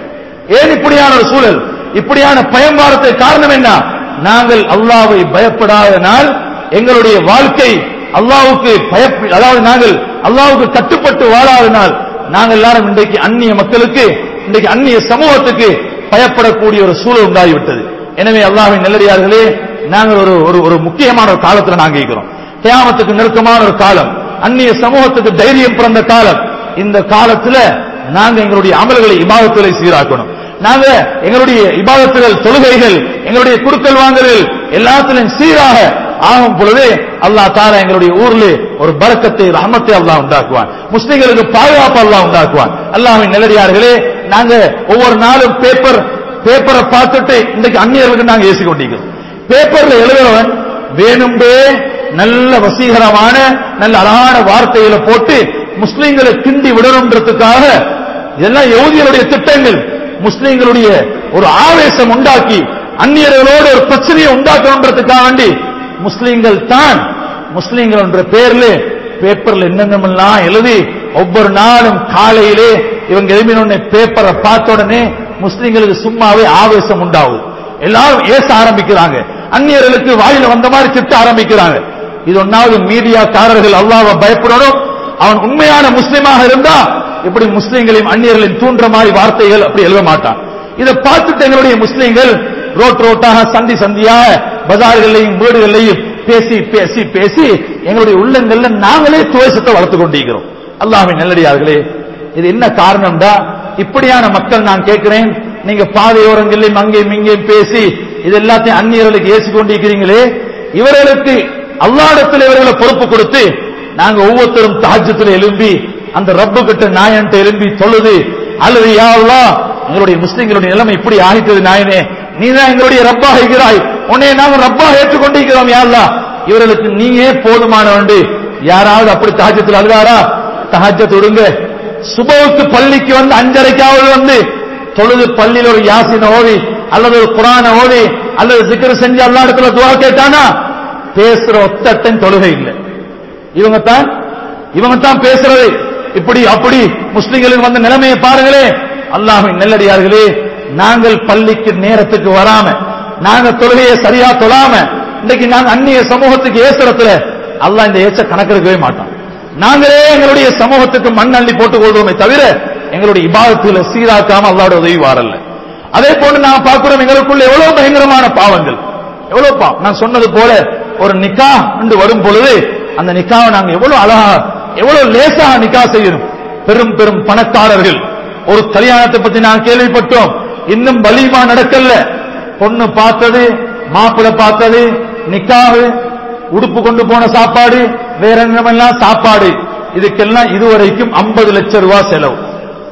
Speaker 1: ஏன் இப்படியான ஒரு சூழல் இப்படியான பயன்பாரத்தை காரணம் என்ன நாங்கள் அல்லாவை பயப்படாதனால் எங்களுடைய வாழ்க்கை அல்லாவுக்கு பயப்ப அதாவது நாங்கள் அல்லாவுக்கு கட்டுப்பட்டு வாழாதனால் நாங்கள் எல்லாரும் இன்றைக்கு அந்நிய மக்களுக்கு இன்றைக்கு அந்நிய சமூகத்துக்கு பயப்படக்கூடிய ஒரு சூழல் உண்டாகிவிட்டது எனவே அல்லாஹ்வின் நல்லடியார்களே நாங்கள் ஒரு ஒரு ஒரு முக்கியமான ஒரு காலத்துல நாங்க இருக்கிறோம் கியாமத்துக்கு நெருக்கமான ஒரு காலம் அந்நிய சமூகத்துக்கு தைரியம் பிறந்த காலம் இந்த காலத்துல நாங்க எங்களுடைய அமல்களை இபாதத்துகளை சீராக்கணும் நாங்க எங்களுடைய இபாதத்துகள் தொழுகைகள் எங்களுடைய குடுக்கல் வாங்குதல் எல்லாத்திலும் சீராக ஆகும் பொழுது அல்லாஹ் தாரா எங்களுடைய ஊர்ல ஒரு பரக்கத்தை ரஹமத்தை அல்லாஹ் உண்டாக்குவான் முஸ்லிம்களுக்கு பாதுகாப்பு அல்லாஹ் உண்டாக்குவான் அல்லாஹ்வின் நல்லடியார்களே நாங்க ஒவ்வொரு நாளும் பேப்பர் பேப்பரை பார்த்துட்டு இன்றைக்கு அந்நியர்களுக்கு நாங்க ஏசி கொண்டிருக்கிறோம் பேப்பர்ல எழுதுறவன் வேணும்பே நல்ல வசீகரமான நல்ல அழகான வார்த்தைகளை போட்டு முஸ்லிம்களை கிண்டி விடணுன்றதுக்காக இதெல்லாம் யகுதிகளுடைய திட்டங்கள் முஸ்லிம்களுடைய ஒரு ஆவேசம் உண்டாக்கி அந்நியர்களோடு ஒரு பிரச்சனையை உண்டாக்கணுன்றதுக்காக வேண்டி முஸ்லிம்கள் தான் முஸ்லிம்கள் என்ற பேர்ல பேப்பர்ல என்னென்னமெல்லாம் எழுதி ஒவ்வொரு நாளும் காலையிலே இவங்க எழுப்பின பேப்பரை பார்த்த உடனே முஸ்லிம்களுக்கு சும்மாவே ஆவேசம் உண்டாகுது எல்லாரும் ஏச ஆரம்பிக்கிறாங்க அந்நியர்களுக்கு வாயில வந்த மாதிரி திட்ட ஆரம்பிக்கிறாங்க இது ஒன்னாவது மீடியாக்காரர்கள் அல்லாஹ்வை பயப்படணும் அவன் உண்மையான முஸ்லிமாக இருந்தா இப்படி முஸ்லிம்களையும் அந்நியர்களையும் தூண்டுற மாதிரி வார்த்தைகள் அப்படி எழுத மாட்டான் இதை பார்த்துட்டு எங்களுடைய முஸ்லிம்கள் ரோட் ரோட்டாக சந்தி சந்தியாக பஜார்களையும் வீடுகளையும் பேசி பேசி பேசி எங்களுடைய உள்ளங்கள்ல நாங்களே துவேஷத்தை வளர்த்து கொண்டிருக்கிறோம் அல்லாஹ்வின் நல்லடியார்களே இது என்ன காரணம்டா இப்படியான மக்கள் நான் கேட்கிறேன் நீங்க பாதையோரங்களிலும் அங்கேயும் இங்கேயும் பேசி இது எல்லாத்தையும் அந்நியர்களுக்கு ஏசி கொண்டிருக்கிறீங்களே இவர்களுக்கு அல்லாடத்தில் இவர்களை பொறுப்பு கொடுத்து நாங்க ஒவ்வொருத்தரும் தாஜ்யத்தில் எழும்பி அந்த ரப்பு கிட்ட நாயன்ட்ட எழும்பி தொழுது அல்லது யா அல்லாஹ் எங்களுடைய முஸ்லிம்களுடைய நிலைமை இப்படி ஆகிட்டது நாயனே நீதான் எங்களுடைய ரப்பாக இருக்கிறாய் உன்னை நாங்க ரப்பாக ஏற்றுக்கொண்டிருக்கிறோம் யா அல்லாஹ் இவர்களுக்கு நீயே போதுமானவண்டு யாராவது அப்படி தாஜ்யத்தில் அழுதாரா தஹஜத் விடுங்க சுபவுக்கு பள்ளிக்கு வந்து அஞ்சரைக்காவது வந்து தொழுது பள்ளியில் ஒரு யாசின ஓதி அல்லது ஒரு குரான ஓதி அல்லது சிக்கர் செஞ்சு அல்லா இடத்துல துவா கேட்டானா பேசுற ஒத்தட்டன் தொழுகை இல்லை இவங்க தான் இவங்க தான் பேசுறது இப்படி அப்படி முஸ்லிம்களுக்கு வந்த நிலைமையை பாருங்களே அல்லாஹ்வின் நெல்லடியார்களே நாங்கள் பள்ளிக்கு நேரத்துக்கு வராம நாங்க தொழுகையை சரியா தொழாம இன்னைக்கு நாங்க அந்நிய சமூகத்துக்கு ஏசுறத்துல அல்லாஹ் இந்த ஏச்ச கணக்கெடுக்கவே மாட்டான் நாங்களே எங்களுடைய சமூகத்துக்கு மண் அள்ளி போட்டுக் கொள்வோமே தவிர எங்களுடைய இபாதத்துல சீராக்காம அல்லாவோட உதவி வாரல்ல அதே போன்று நான் பார்க்கிறோம் எங்களுக்குள்ள எவ்வளவு பயங்கரமான பாவங்கள் எவ்வளவு பாவம் நான் சொன்னது போல ஒரு நிக்கா என்று வரும் பொழுது அந்த நிக்காவை நாங்க எவ்வளவு அழகா எவ்வளவு லேசாக நிக்கா செய்யணும் பெரும் பெரும் பணக்காரர்கள் ஒரு கல்யாணத்தை பத்தி நான் கேள்விப்பட்டோம் இன்னும் பலிமா நடக்கல பொண்ணு பார்த்தது மாப்பிள்ளை பார்த்தது நிக்காவு உடுப்பு கொண்டு போன சாப்பாடு வேற என்னமெல்லாம் சாப்பாடு இதுக்கெல்லாம் இதுவரைக்கும் 50 லட்சம் ரூபாய் செலவு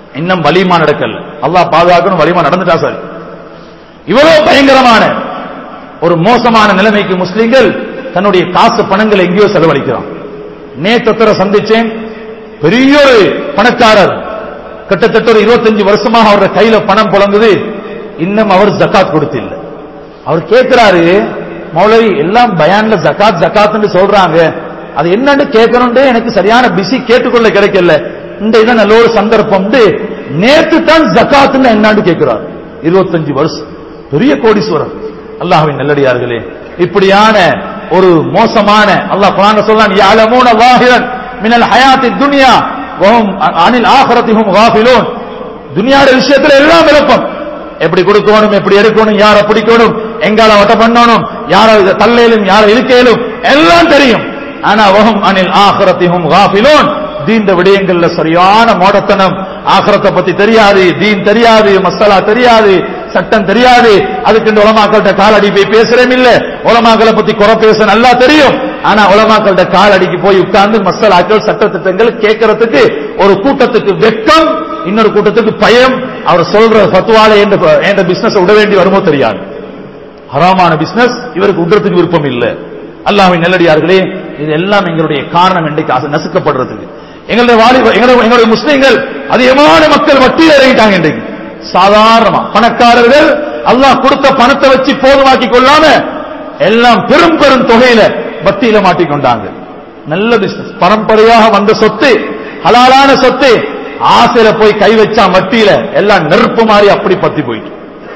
Speaker 2: இன்னும் வலிமா நடக்கல அல்லாஹ் பாதுகாக்கணும் வலிமா நடந்துட்டா சார் இவ்வளவு பயங்கரமான ஒரு மோசமான நிலைமைக்கு முஸ்லிம்கள் தன்னுடைய காசு பணங்களை எங்கேயோ செலவழிக்கிறான் நேத்தர சந்திச்சேன் பெரிய ஒரு பணக்காரர் கிட்டத்தட்ட ஒரு இருபத்தஞ்சு வருஷமாக அவருடைய கையில பணம் புலங்குது இன்னும் அவர் ஜக்காத் கொடுத்தில்லை அவர் கேட்கிறாரு மௌலவி எல்லாம் பயான்ல ஜக்காத் ஜக்காத்னு சொல்றாங்க அது என்னன்னு கேட்கணும்னு எனக்கு சரியான பிஸி கேட்டுக்கொள்ள கிடைக்கல இந்த இதை நல்ல ஒரு சந்தர்ப்பம் நேத்து தான் ஜக்காத்னு என்னான்னு கேட்கிறார் இருபத்தஞ்சு வருஷம் பெரிய கோடீஸ்வரர் அல்லாஹ்வின் நல்லடியார்களே இப்படியான ஒரு மோசமான அல்லாஹ் குரான் சொல்றான் யாலமூன வாஹிரன் மினல் ஹயாத்தி துனியா வஹும் அனில் ஆஹிரத்திஹும் காஃபிலூன் துனியாட விஷயத்துல எல்லாம் விளப்பம் எப்படி கொடுக்கணும் எப்படி எடுக்கணும் யாரை பிடிக்கணும் எங்கால வட்ட பண்ணணும் யாரை தள்ளையிலும் யாரை இழுக்கையிலும் எல்லாம் தெரியும் ஆனா வஹும் அனில் ஆஹிரத்திஹும் காஃபிலூன் தீந்த விடயங்கள்ல சரியான மோடத்தனம் ஆகரத்தை பத்தி தெரியாது தீன் தெரியாது மசாலா தெரியாது சட்டம் தெரியாது அதுக்கு இந்த உலமாக்கள்கிட்ட காலடி போய் பேசுறேன் இல்ல உலமாக்களை பத்தி குறை பேச நல்லா தெரியும் ஆனா உலமாக்கள்கிட்ட காலடிக்கு போய் உட்கார்ந்து மசாலாக்கள் சட்ட திட்டங்கள் கேட்கறதுக்கு ஒரு கூட்டத்துக்கு வெட்கம் இன்னொரு கூட்டத்துக்கு பயம் அவர் சொல்ற பத்துவால என்ற பிசினஸ் விட வேண்டி வருமோ தெரியாது ஹராமான பிசினஸ் இவருக்கு விடுறதுக்கு விருப்பம் இல்ல அல்லாஹ்வின் நல்லடியார்களே இது எல்லாம் எங்களுடைய காரணம் இன்றைக்கு ஆசை நசுக்கப்படுறதுக்கு எங்களுடைய வாலிப எங்களுடைய எங்களுடைய முஸ்லீம்கள் அதிகமான மக்கள் வட்டியில் இறங்கிட்டாங்க இன்றைக்கு சாதாரணமா பணக்காரர்கள் அல்லாஹ் கொடுத்த பணத்தை வச்சு போதுமாக்கி கொள்ளாம எல்லாம் பெரும் பெரும் தொகையில வட்டியில மாட்டிக்கொண்டாங்க நல்ல பிசினஸ் பரம்பரையாக வந்த சொத்து ஹலாலான சொத்து ஆசையில போய் கை வச்சா வட்டியில எல்லாம் நெருப்பு மாதிரி அப்படி பத்தி போயிட்டு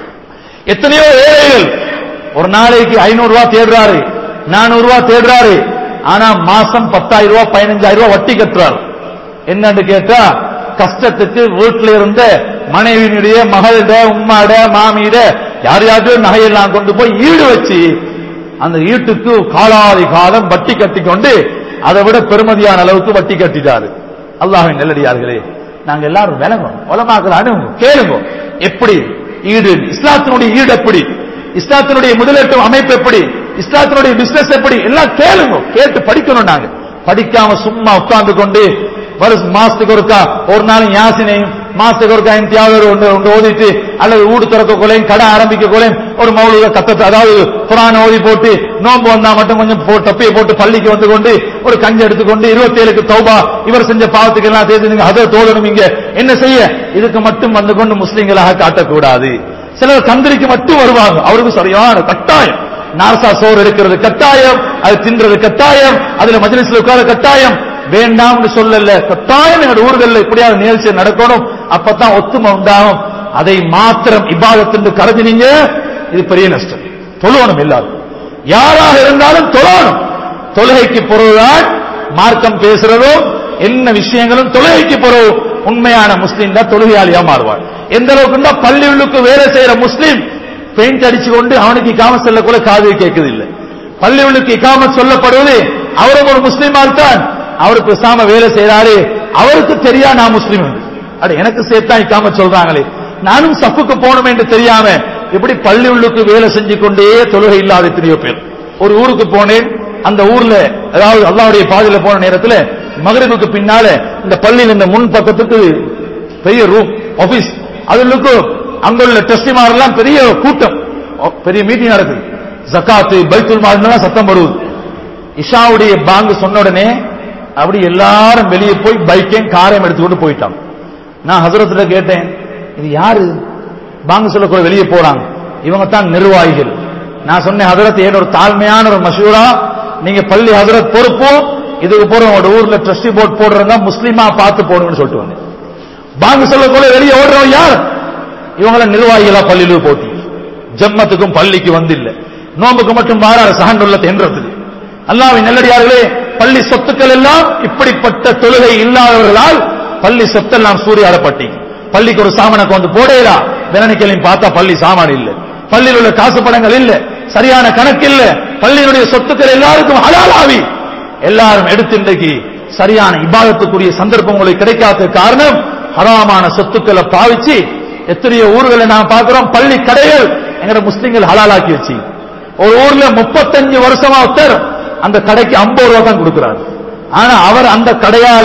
Speaker 2: எத்தனையோ ஏழைகள் ஒரு நாளைக்கு ஐநூறு ரூபாய் தேடுறாரு நானூறு ரூபாய் தேடுறாரு ஆனா மாசம் பத்தாயிரம் ரூபாய் பதினஞ்சாயிரம் ரூபாய் வட்டி கட்டுறாரு என்னன்னு கேட்டா கஷ்டத்துக்கு வீட்டுல இருந்த மனைவியினுடைய மகளிட உம்மாட மாமியிட யார் யாரையும் நகையெல்லாம் கொண்டு போய் ஈடு வச்சு அந்த ஈட்டுக்கு காலாதி காலம் வட்டி கட்டி கொண்டு அதை விட பெருமதியான அளவுக்கு வட்டி கட்டிட்டாரு அல்லாஹின் நெல்லடியார்களே நாங்க எல்லாரும் விளங்கும் உலமாக்கள் அணுகும் கேளுங்க எப்படி ஈடு இஸ்லாத்தினுடைய ஈடு எப்படி இஸ்லாத்தினுடைய முதலீட்டு அமைப்பு எப்படி இஸ்லாத்தினுடைய பிசினஸ் எப்படி எல்லாம் கேளுங்க கேட்டு படிக்கணும் நாங்க படிக்காம சும்மா உட்கார்ந்து கொண்டு வருஷம் மாசத்துக்கு ஒருக்கா ஒரு நாள் யாசினையும் மாசத்துக்கு ஒருக்கா இந்தியாவில் ஒன்று ஒன்று ஓதிட்டு அல்லது ஊடு திறக்க கொலையும் கடை ஆரம்பிக்க கொலையும் ஒரு மௌலிக கத்தத்தை அதாவது குரான் ஓதி போட்டு நோன்பு வந்தா மட்டும் கொஞ்சம் போ- தொப்பியை போட்டு பள்ளிக்கு வந்து கொண்டு ஒரு கஞ்சி எடுத்துக்கொண்டு இருபத்தி ஏழுக்கு தௌபா இவர் செஞ்ச பாவத்துக்கு எல்லாம் தேர்ந்து நீங்க அதை தோழணும் இங்க என்ன செய்ய இதுக்கு மட்டும் வந்து கொண்டு முஸ்லீம்களாக காட்டக்கூடாது சிலர் தந்திரிக்கு மட்டும் வருவாங்க அவருக்கு சரியான கட்டாயம் நார்சா சோறு எடுக்கிறது கட்டாயம் அது தின்றது கட்டாயம் அதுல மஜ்லிஸ்ல உட்கார கட்டாயம் வேண்டாம்னு சொல்லல கட்டாயம் எங்க ஊர்கள்ல இப்படியாவது நிகழ்ச்சி நடக்கணும் அப்பதான் ஒத்துமை உண்டாகும் அதை மாத்திரம் இபாதத்து கருதினீங்க இது பெரிய நஷ்டம் தொழுவணும் எல்லாரும் யாராக இருந்தாலும் தொழணும் தொழுகைக்கு பொருள்தான் மார்க்கம் பேசுறதும் என்ன விஷயங்களும் தொழுகைக்கு பொருள் உண்மையான முஸ்லீம் தான் தொழுகையாளியா மாறுவார் எந்த அளவுக்கு பள்ளி உள்ளுக்கு வேலை செய்யற முஸ்லீம் பெயிண்ட் அடிச்சு கொண்டு அவனுக்கு இக்காம செல்ல கூட காது கேட்குது இல்லை பள்ளி உள்ளுக்கு இக்காம சொல்லப்படுவது அவரும் ஒரு முஸ்லீமால் தான் அவருக்கு பேசாம வேலை செய்யறாரு அவருக்கு தெரியா நான் முஸ்லீம் என்று. அட எனக்கு சேர்த்தா இக்காம சொல்றாங்களே நானும் சப்புக்கு போகணும் என்று தெரியாம இப்படி பள்ளி உள்ளுக்கு வேலை செஞ்சு கொண்டே தொழுகை இல்லாத எத்தனையோ பேர் ஒரு ஊருக்கு போனேன் அந்த ஊர்ல அதாவது அல்லாவுடைய பாதையில போன நேரத்துல மகரிபுக்கு பின்னால இந்த பள்ளியில் இந்த முன் பக்கத்துக்கு பெரிய ரூம் ஆபீஸ் அதுக்கு அங்குள்ள டெஸ்டிமார் எல்லாம் பெரிய கூட்டம் ஓ, பெரிய மீட்டிங் நடக்குது ஜக்காத்து பைத்துல் மால் சத்தம் வருது இஷாவுடைய பாங்கு சொன்ன உடனே அப்படி எல்லாரும் வெளியே போய் பைக்கையும் காரையும் எடுத்துக்கொண்டு போயிட்டாங்க நான் ஹசரத்துல கேட்டேன் இது யாரு பாங்கு சொல்லக்கூட வெளியே போறாங்க இவங்க தான் நிர்வாகிகள் நான் சொன்னேன் ஹசரத் ஏன் ஒரு தாழ்மையான ஒரு மசூரா நீங்க பள்ளி ஹசரத் பொறுப்பும் இதுக்கு போற உங்களோட ஊர்ல ட்ரஸ்டி போர்ட் போடுறதா முஸ்லீமா பார்த்து போடுங்கன்னு சொல்லிட்டு வந்தேன் பாங்கு சொல்லக்கூட வெளியே ஓடுறவங்க யார் இவங்கள நிர்வாகிகளா பள்ளியில போட்டி ஜம்மத்துக்கும் பள்ளிக்கு வந்து இல்ல நோம்புக்கு மட்டும் மாறாத சகண்டுள்ள தென்றதுக்கு அல்லாவின் நல்லடியார்களே பள்ளி சொத்துக்கள் எல்லாம் இப்படிப்பட்ட தொழுகை இல்லாதவர்களால் பள்ளி சொத்தெல்லாம் சூறையாடப்பட்டி பள்ளிக்கு ஒரு சாமானை கொண்டு போடேடா தினனிக்கலையும் பார்த்தா பள்ளி சாமான் இல்ல பள்ளியில் உள்ள காசு பணங்கள் இல்ல சரியான கணக்கு இல்ல பள்ளியினுடைய சொத்துக்கள் எல்லாருக்கும் ஹலாலாவி எல்லாரும் எடுத்து இன்றைக்கு சரியான இபாதத்துக்குரிய சந்தர்ப்பம் உங்களுக்கு கிடைக்காத காரணம் ஹராமான சொத்துக்களை பாவிச்சு எத்தனையோ ஊர்களை நான் பார்க்கிறோம் பள்ளி கடைகள் எங்கட முஸ்லிம்கள் ஹலாலாக்கி வச்சு ஒரு ஊர்ல முப்பத்தஞ்சு வருஷமா ஒருத்தர் அந்த கடைக்கு ஐம்பது ரூபா தான் கொடுக்கிறார் ஆனா அவர் அந்த கடையால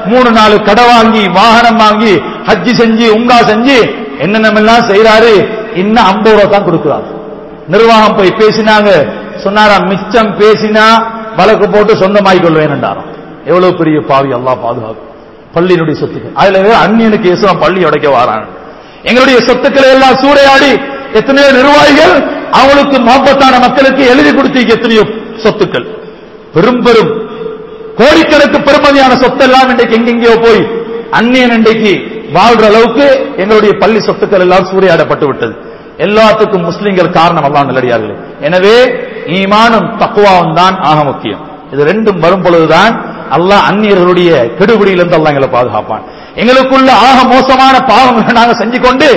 Speaker 2: மூணு நாலு கடை வாங்கி வாகனம் வாங்கி ஹஜ்ஜி செஞ்சு உங்கா செஞ்சு என்னென்னமெல்லாம் செய்யறாரு இன்னும் ஐம்பது ரூபா தான் கொடுக்கிறார் நிர்வாகம் போய் பேசினாங்க சொன்னாராம் மிச்சம் பேசினா வழக்கு போட்டு சொந்தமாய் கொள்வேன் என்றாராம் எவ்வளவு பெரிய பாவி அல்லாஹ் பாதுகாப்பு பள்ளியினுடைய சொத்துக்கள் அதுல வேற அந்நியனுக்கு ஏசுவான் பள்ளி உடைக்க வாரான் எங்களுடைய சொத்துக்களை எல்லாம் சூறையாடி எத்தனையோ நிர்வாகிகள் அவங்களுக்கு மொப்பத்தான மக்களுக்கு எழுதி கொடுத்தீங்க எத்தனையோ சொத்துக்கள் பெரும் பெரும் கோடிக்கணக்கு பெருமதியான சொத்தெல்லாம் இன்றைக்கு எங்கெங்கேயோ போய் அந்நியன் இன்றைக்கு வாழ்ற அளவுக்கு எங்களுடைய பள்ளி சொத்துக்கள் எல்லாம் சூறையாடப்பட்டு விட்டது எல்லாத்துக்கும் முஸ்லிம்கள் காரணம் அல்லாஹ் நல்லடியார்களே எனவே ஈமானும் தக்குவாவும் தான் ஆக முக்கியம் இது ரெண்டும் வரும் பொழுதுதான் அல்லாஹ் அந்நியர்களுடைய கெடுபிடியிலிருந்து அல்லாஹ் எங்களை பாதுகாப்பான் எங்களுக்குள்ள ஆக மோசமான பாவங்களை நாங்க செஞ்சு கொண்டு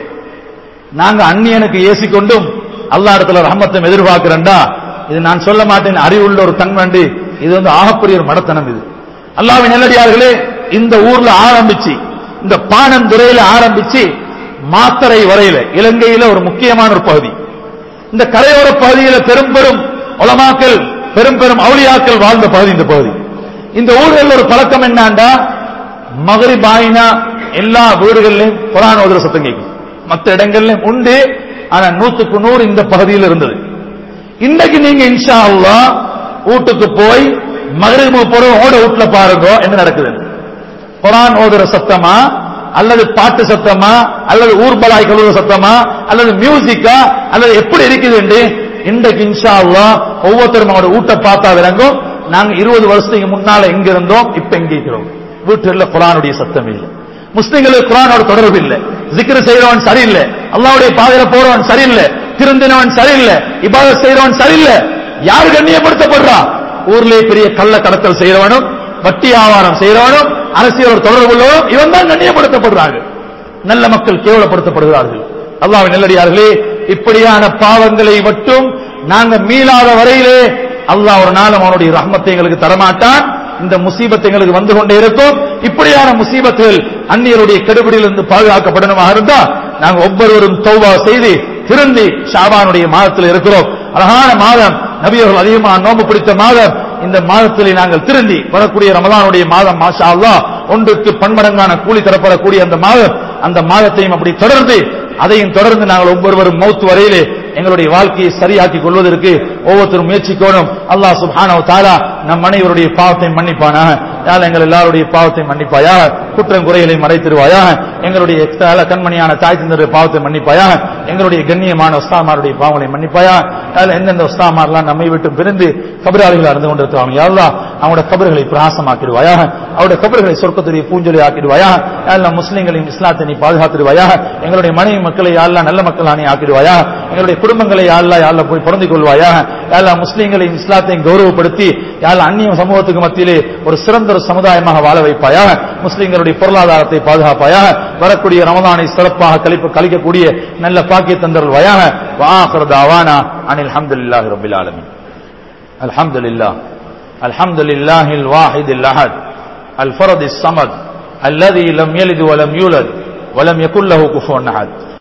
Speaker 2: நாங்க அந்நியனுக்கு ஏசிக்கொண்டும் அல்லாஹ் இடத்துல ரஹமத்தம் எதிர்பார்க்கிறேன்டா இது நான் சொல்ல மாட்டேன் அறிவுள்ள ஒரு தன்வண்டு இது வந்து ஆகப்பெரிய ஒரு மடத்தனம் இது அல்லாவின் நல்லடியார்களே இந்த ஊர்ல ஆரம்பிச்சு இந்த பானந்துறையில ஆரம்பிச்சு மாத்தரை வரையில இலங்கையில ஒரு முக்கியமான ஒரு பகுதி இந்த கரையோர பகுதியில பெரும் பெரும் உலமாக்கள் பெரும் பெரும் அவுளியாக்கள் வாழ்ந்த பகுதி இந்த பகுதி இந்த ஊர்களில் ஒரு பழக்கம் என்னாண்டா மகரிப் ஆயினா எல்லா வீடுகளிலும் குரான் ஓதுற சத்தம் கேட்கும் மற்ற இடங்கள்லயும் உண்டு ஆனா நூத்துக்கு நூறு இந்த பகுதியில் இருந்தது இன்னைக்கு நீங்க இன்ஷா அல்லாஹ் வீட்டுக்கு போய் மகரிபு போற ஓட வீட்டுல பாருங்க என்ன நடக்குது குரான் ஓதுற சத்தமா அல்லது பாட்டு சத்தமா அல்லது ஊர்பலாய் கழுவுற சத்தமா அல்லது மியூசிக்கா அல்லது எப்படி இருக்குது என்று இன்றைக்கு இன்ஷா அல்லாஹ் ஒவ்வொருத்தரும் அவரோட வீட்டை பார்த்தா விளங்கும் நாங்க இருபது வருஷத்துக்கு முன்னால எங்க இருந்தோம் இப்ப எங்க இருக்கிறோம் வீட்டுல குரானுடைய சத்தம் இல்லை முஸ்லிம்களுக்கு குரானோட தொடர்பு இல்லை ஜிக்ரு செய்யறவன் சரியில்லை அல்லாவுடைய பாதையில போறவன் சரியில்லை திருந்தினவன் சரியில்லை இபாதத் செய்யறவன் சரியில்லை யாரு கண்ணியப்படுத்தப்படுறா ஊர்லயே பெரிய கள்ள கடத்தல் செய்யறவனும் வட்டி ஆவாரம் செய்யறவனும் அரசியலோட தொடர்பு உள்ளவனும் இவன் தான் கண்ணியப்படுத்தப்படுறாங்க நல்ல மக்கள் கேவலப்படுத்தப்படுகிறார்கள் அல்லாஹ்வின் நல்லடியார்களே இப்படியான பாவங்களை மட்டும் நாங்க மீளாத வரையிலே அல்லாஹ் ஒரு நாளும் அவனுடைய ரஹ்மத்தை எங்களுக்கு தரமாட்டான் இந்த முசீபத் எங்களுக்கு வந்து கொண்டே இருக்கும் இப்படியான முசீபத்துகள் அந்நியருடைய கெடுபிடியிலிருந்து பாதுகாக்கப்படணுமாக இருந்தா நாங்க ஒவ்வொருவரும் தௌபா செய்து திருந்தி ஷாபானுடைய மாதத்தில் இருக்கிறோம் அழகான மாதம் நபியர்கள் அதிகமாக நோம்பு பிடித்த மாதம் இந்த மாதத்திலே நாங்கள் திருந்தி வரக்கூடிய ரமலானுடைய மாதம் மாஷா அல்லாஹ் ஒன்றுக்கு பன்மடங்கான கூலி தரப்படக்கூடிய அந்த மாதம் அந்த மாதத்தையும் அப்படி தொடர்ந்து அதையும் தொடர்ந்து நாங்கள் ஒவ்வொருவரும் மௌத்து வரையிலே எங்களுடைய வாழ்க்கையை சரியாக்கி கொள்வதற்கு ஒவ்வொருத்தரும் முயற்சிக்கணும் அல்லாஹ் சுப்ஹானஹு தஆலா நம் அனைவருடைய பாவத்தை மன்னிப்பானாக யாழ் எங்கள் எல்லாருடைய பாவத்தை மன்னிப்பாயா குற்றம் குறைகளை மறைத்திருவாயாக எங்களுடைய எக்ஸ்ட்ரா கண்மணியான தாய் தந்தருடைய பாவத்தை மன்னிப்பாயாக எங்களுடைய கண்ணியமான உஸ்தாமாருடைய பாவங்களை மன்னிப்பாயா யாழ் எந்தெந்த உஸ்தாமாரெல்லாம் நம்மை விட்டு பிரிந்து கபராளிகள் அறிந்து கொண்டிருக்கிறாங்க யாழ்லா அவங்களோட கபர்களை பிரகாசமாக்கிடுவாயாக அவருடைய கபர்களை சொர்க்கத்துடைய பூஞ்சொலி ஆக்கிடுவாயாக யாழ்லா முஸ்லிம்களையும் இஸ்லாத்தை நீ பாதுகாத்திடுவாயாக எங்களுடைய மனைவி மக்களை யாழ்லா நல்ல மக்கள் நீ ஆக்கிடுவாயா எங்களுடைய குடும்பங்களை யாழ்லா யாழ்லா போய் பொருந்திக் கொள்வாயாக யாழ்லா முஸ்லிம்களையும் இஸ்லாத்தையும் கௌரவப்படுத்தி யாழ்லா அந்நிய சமூகத்துக்கு மத்தியிலே ஒரு சிறந்த ஒரு சமுதாயமாக வாழ வைப்பாயாக முஸ்லிம்களுடைய பொருளாதாரத்தை பாதுகாப்பாயாக வரக்கூடிய ரமதானை சிறப்பாக கழிப்பு கழிக்கக்கூடிய நல்ல பாக்கிய தந்தருள்வாயாக வாஹர் தாவானா அனில் அல்ஹம்துலில்லாஹி ரப்பில் ஆலமீன் الحمد لله الحمد لله الواحد الأحد الفرد الصمد الذي لم يلد ولم يولد ولم يكن له كفوا أحد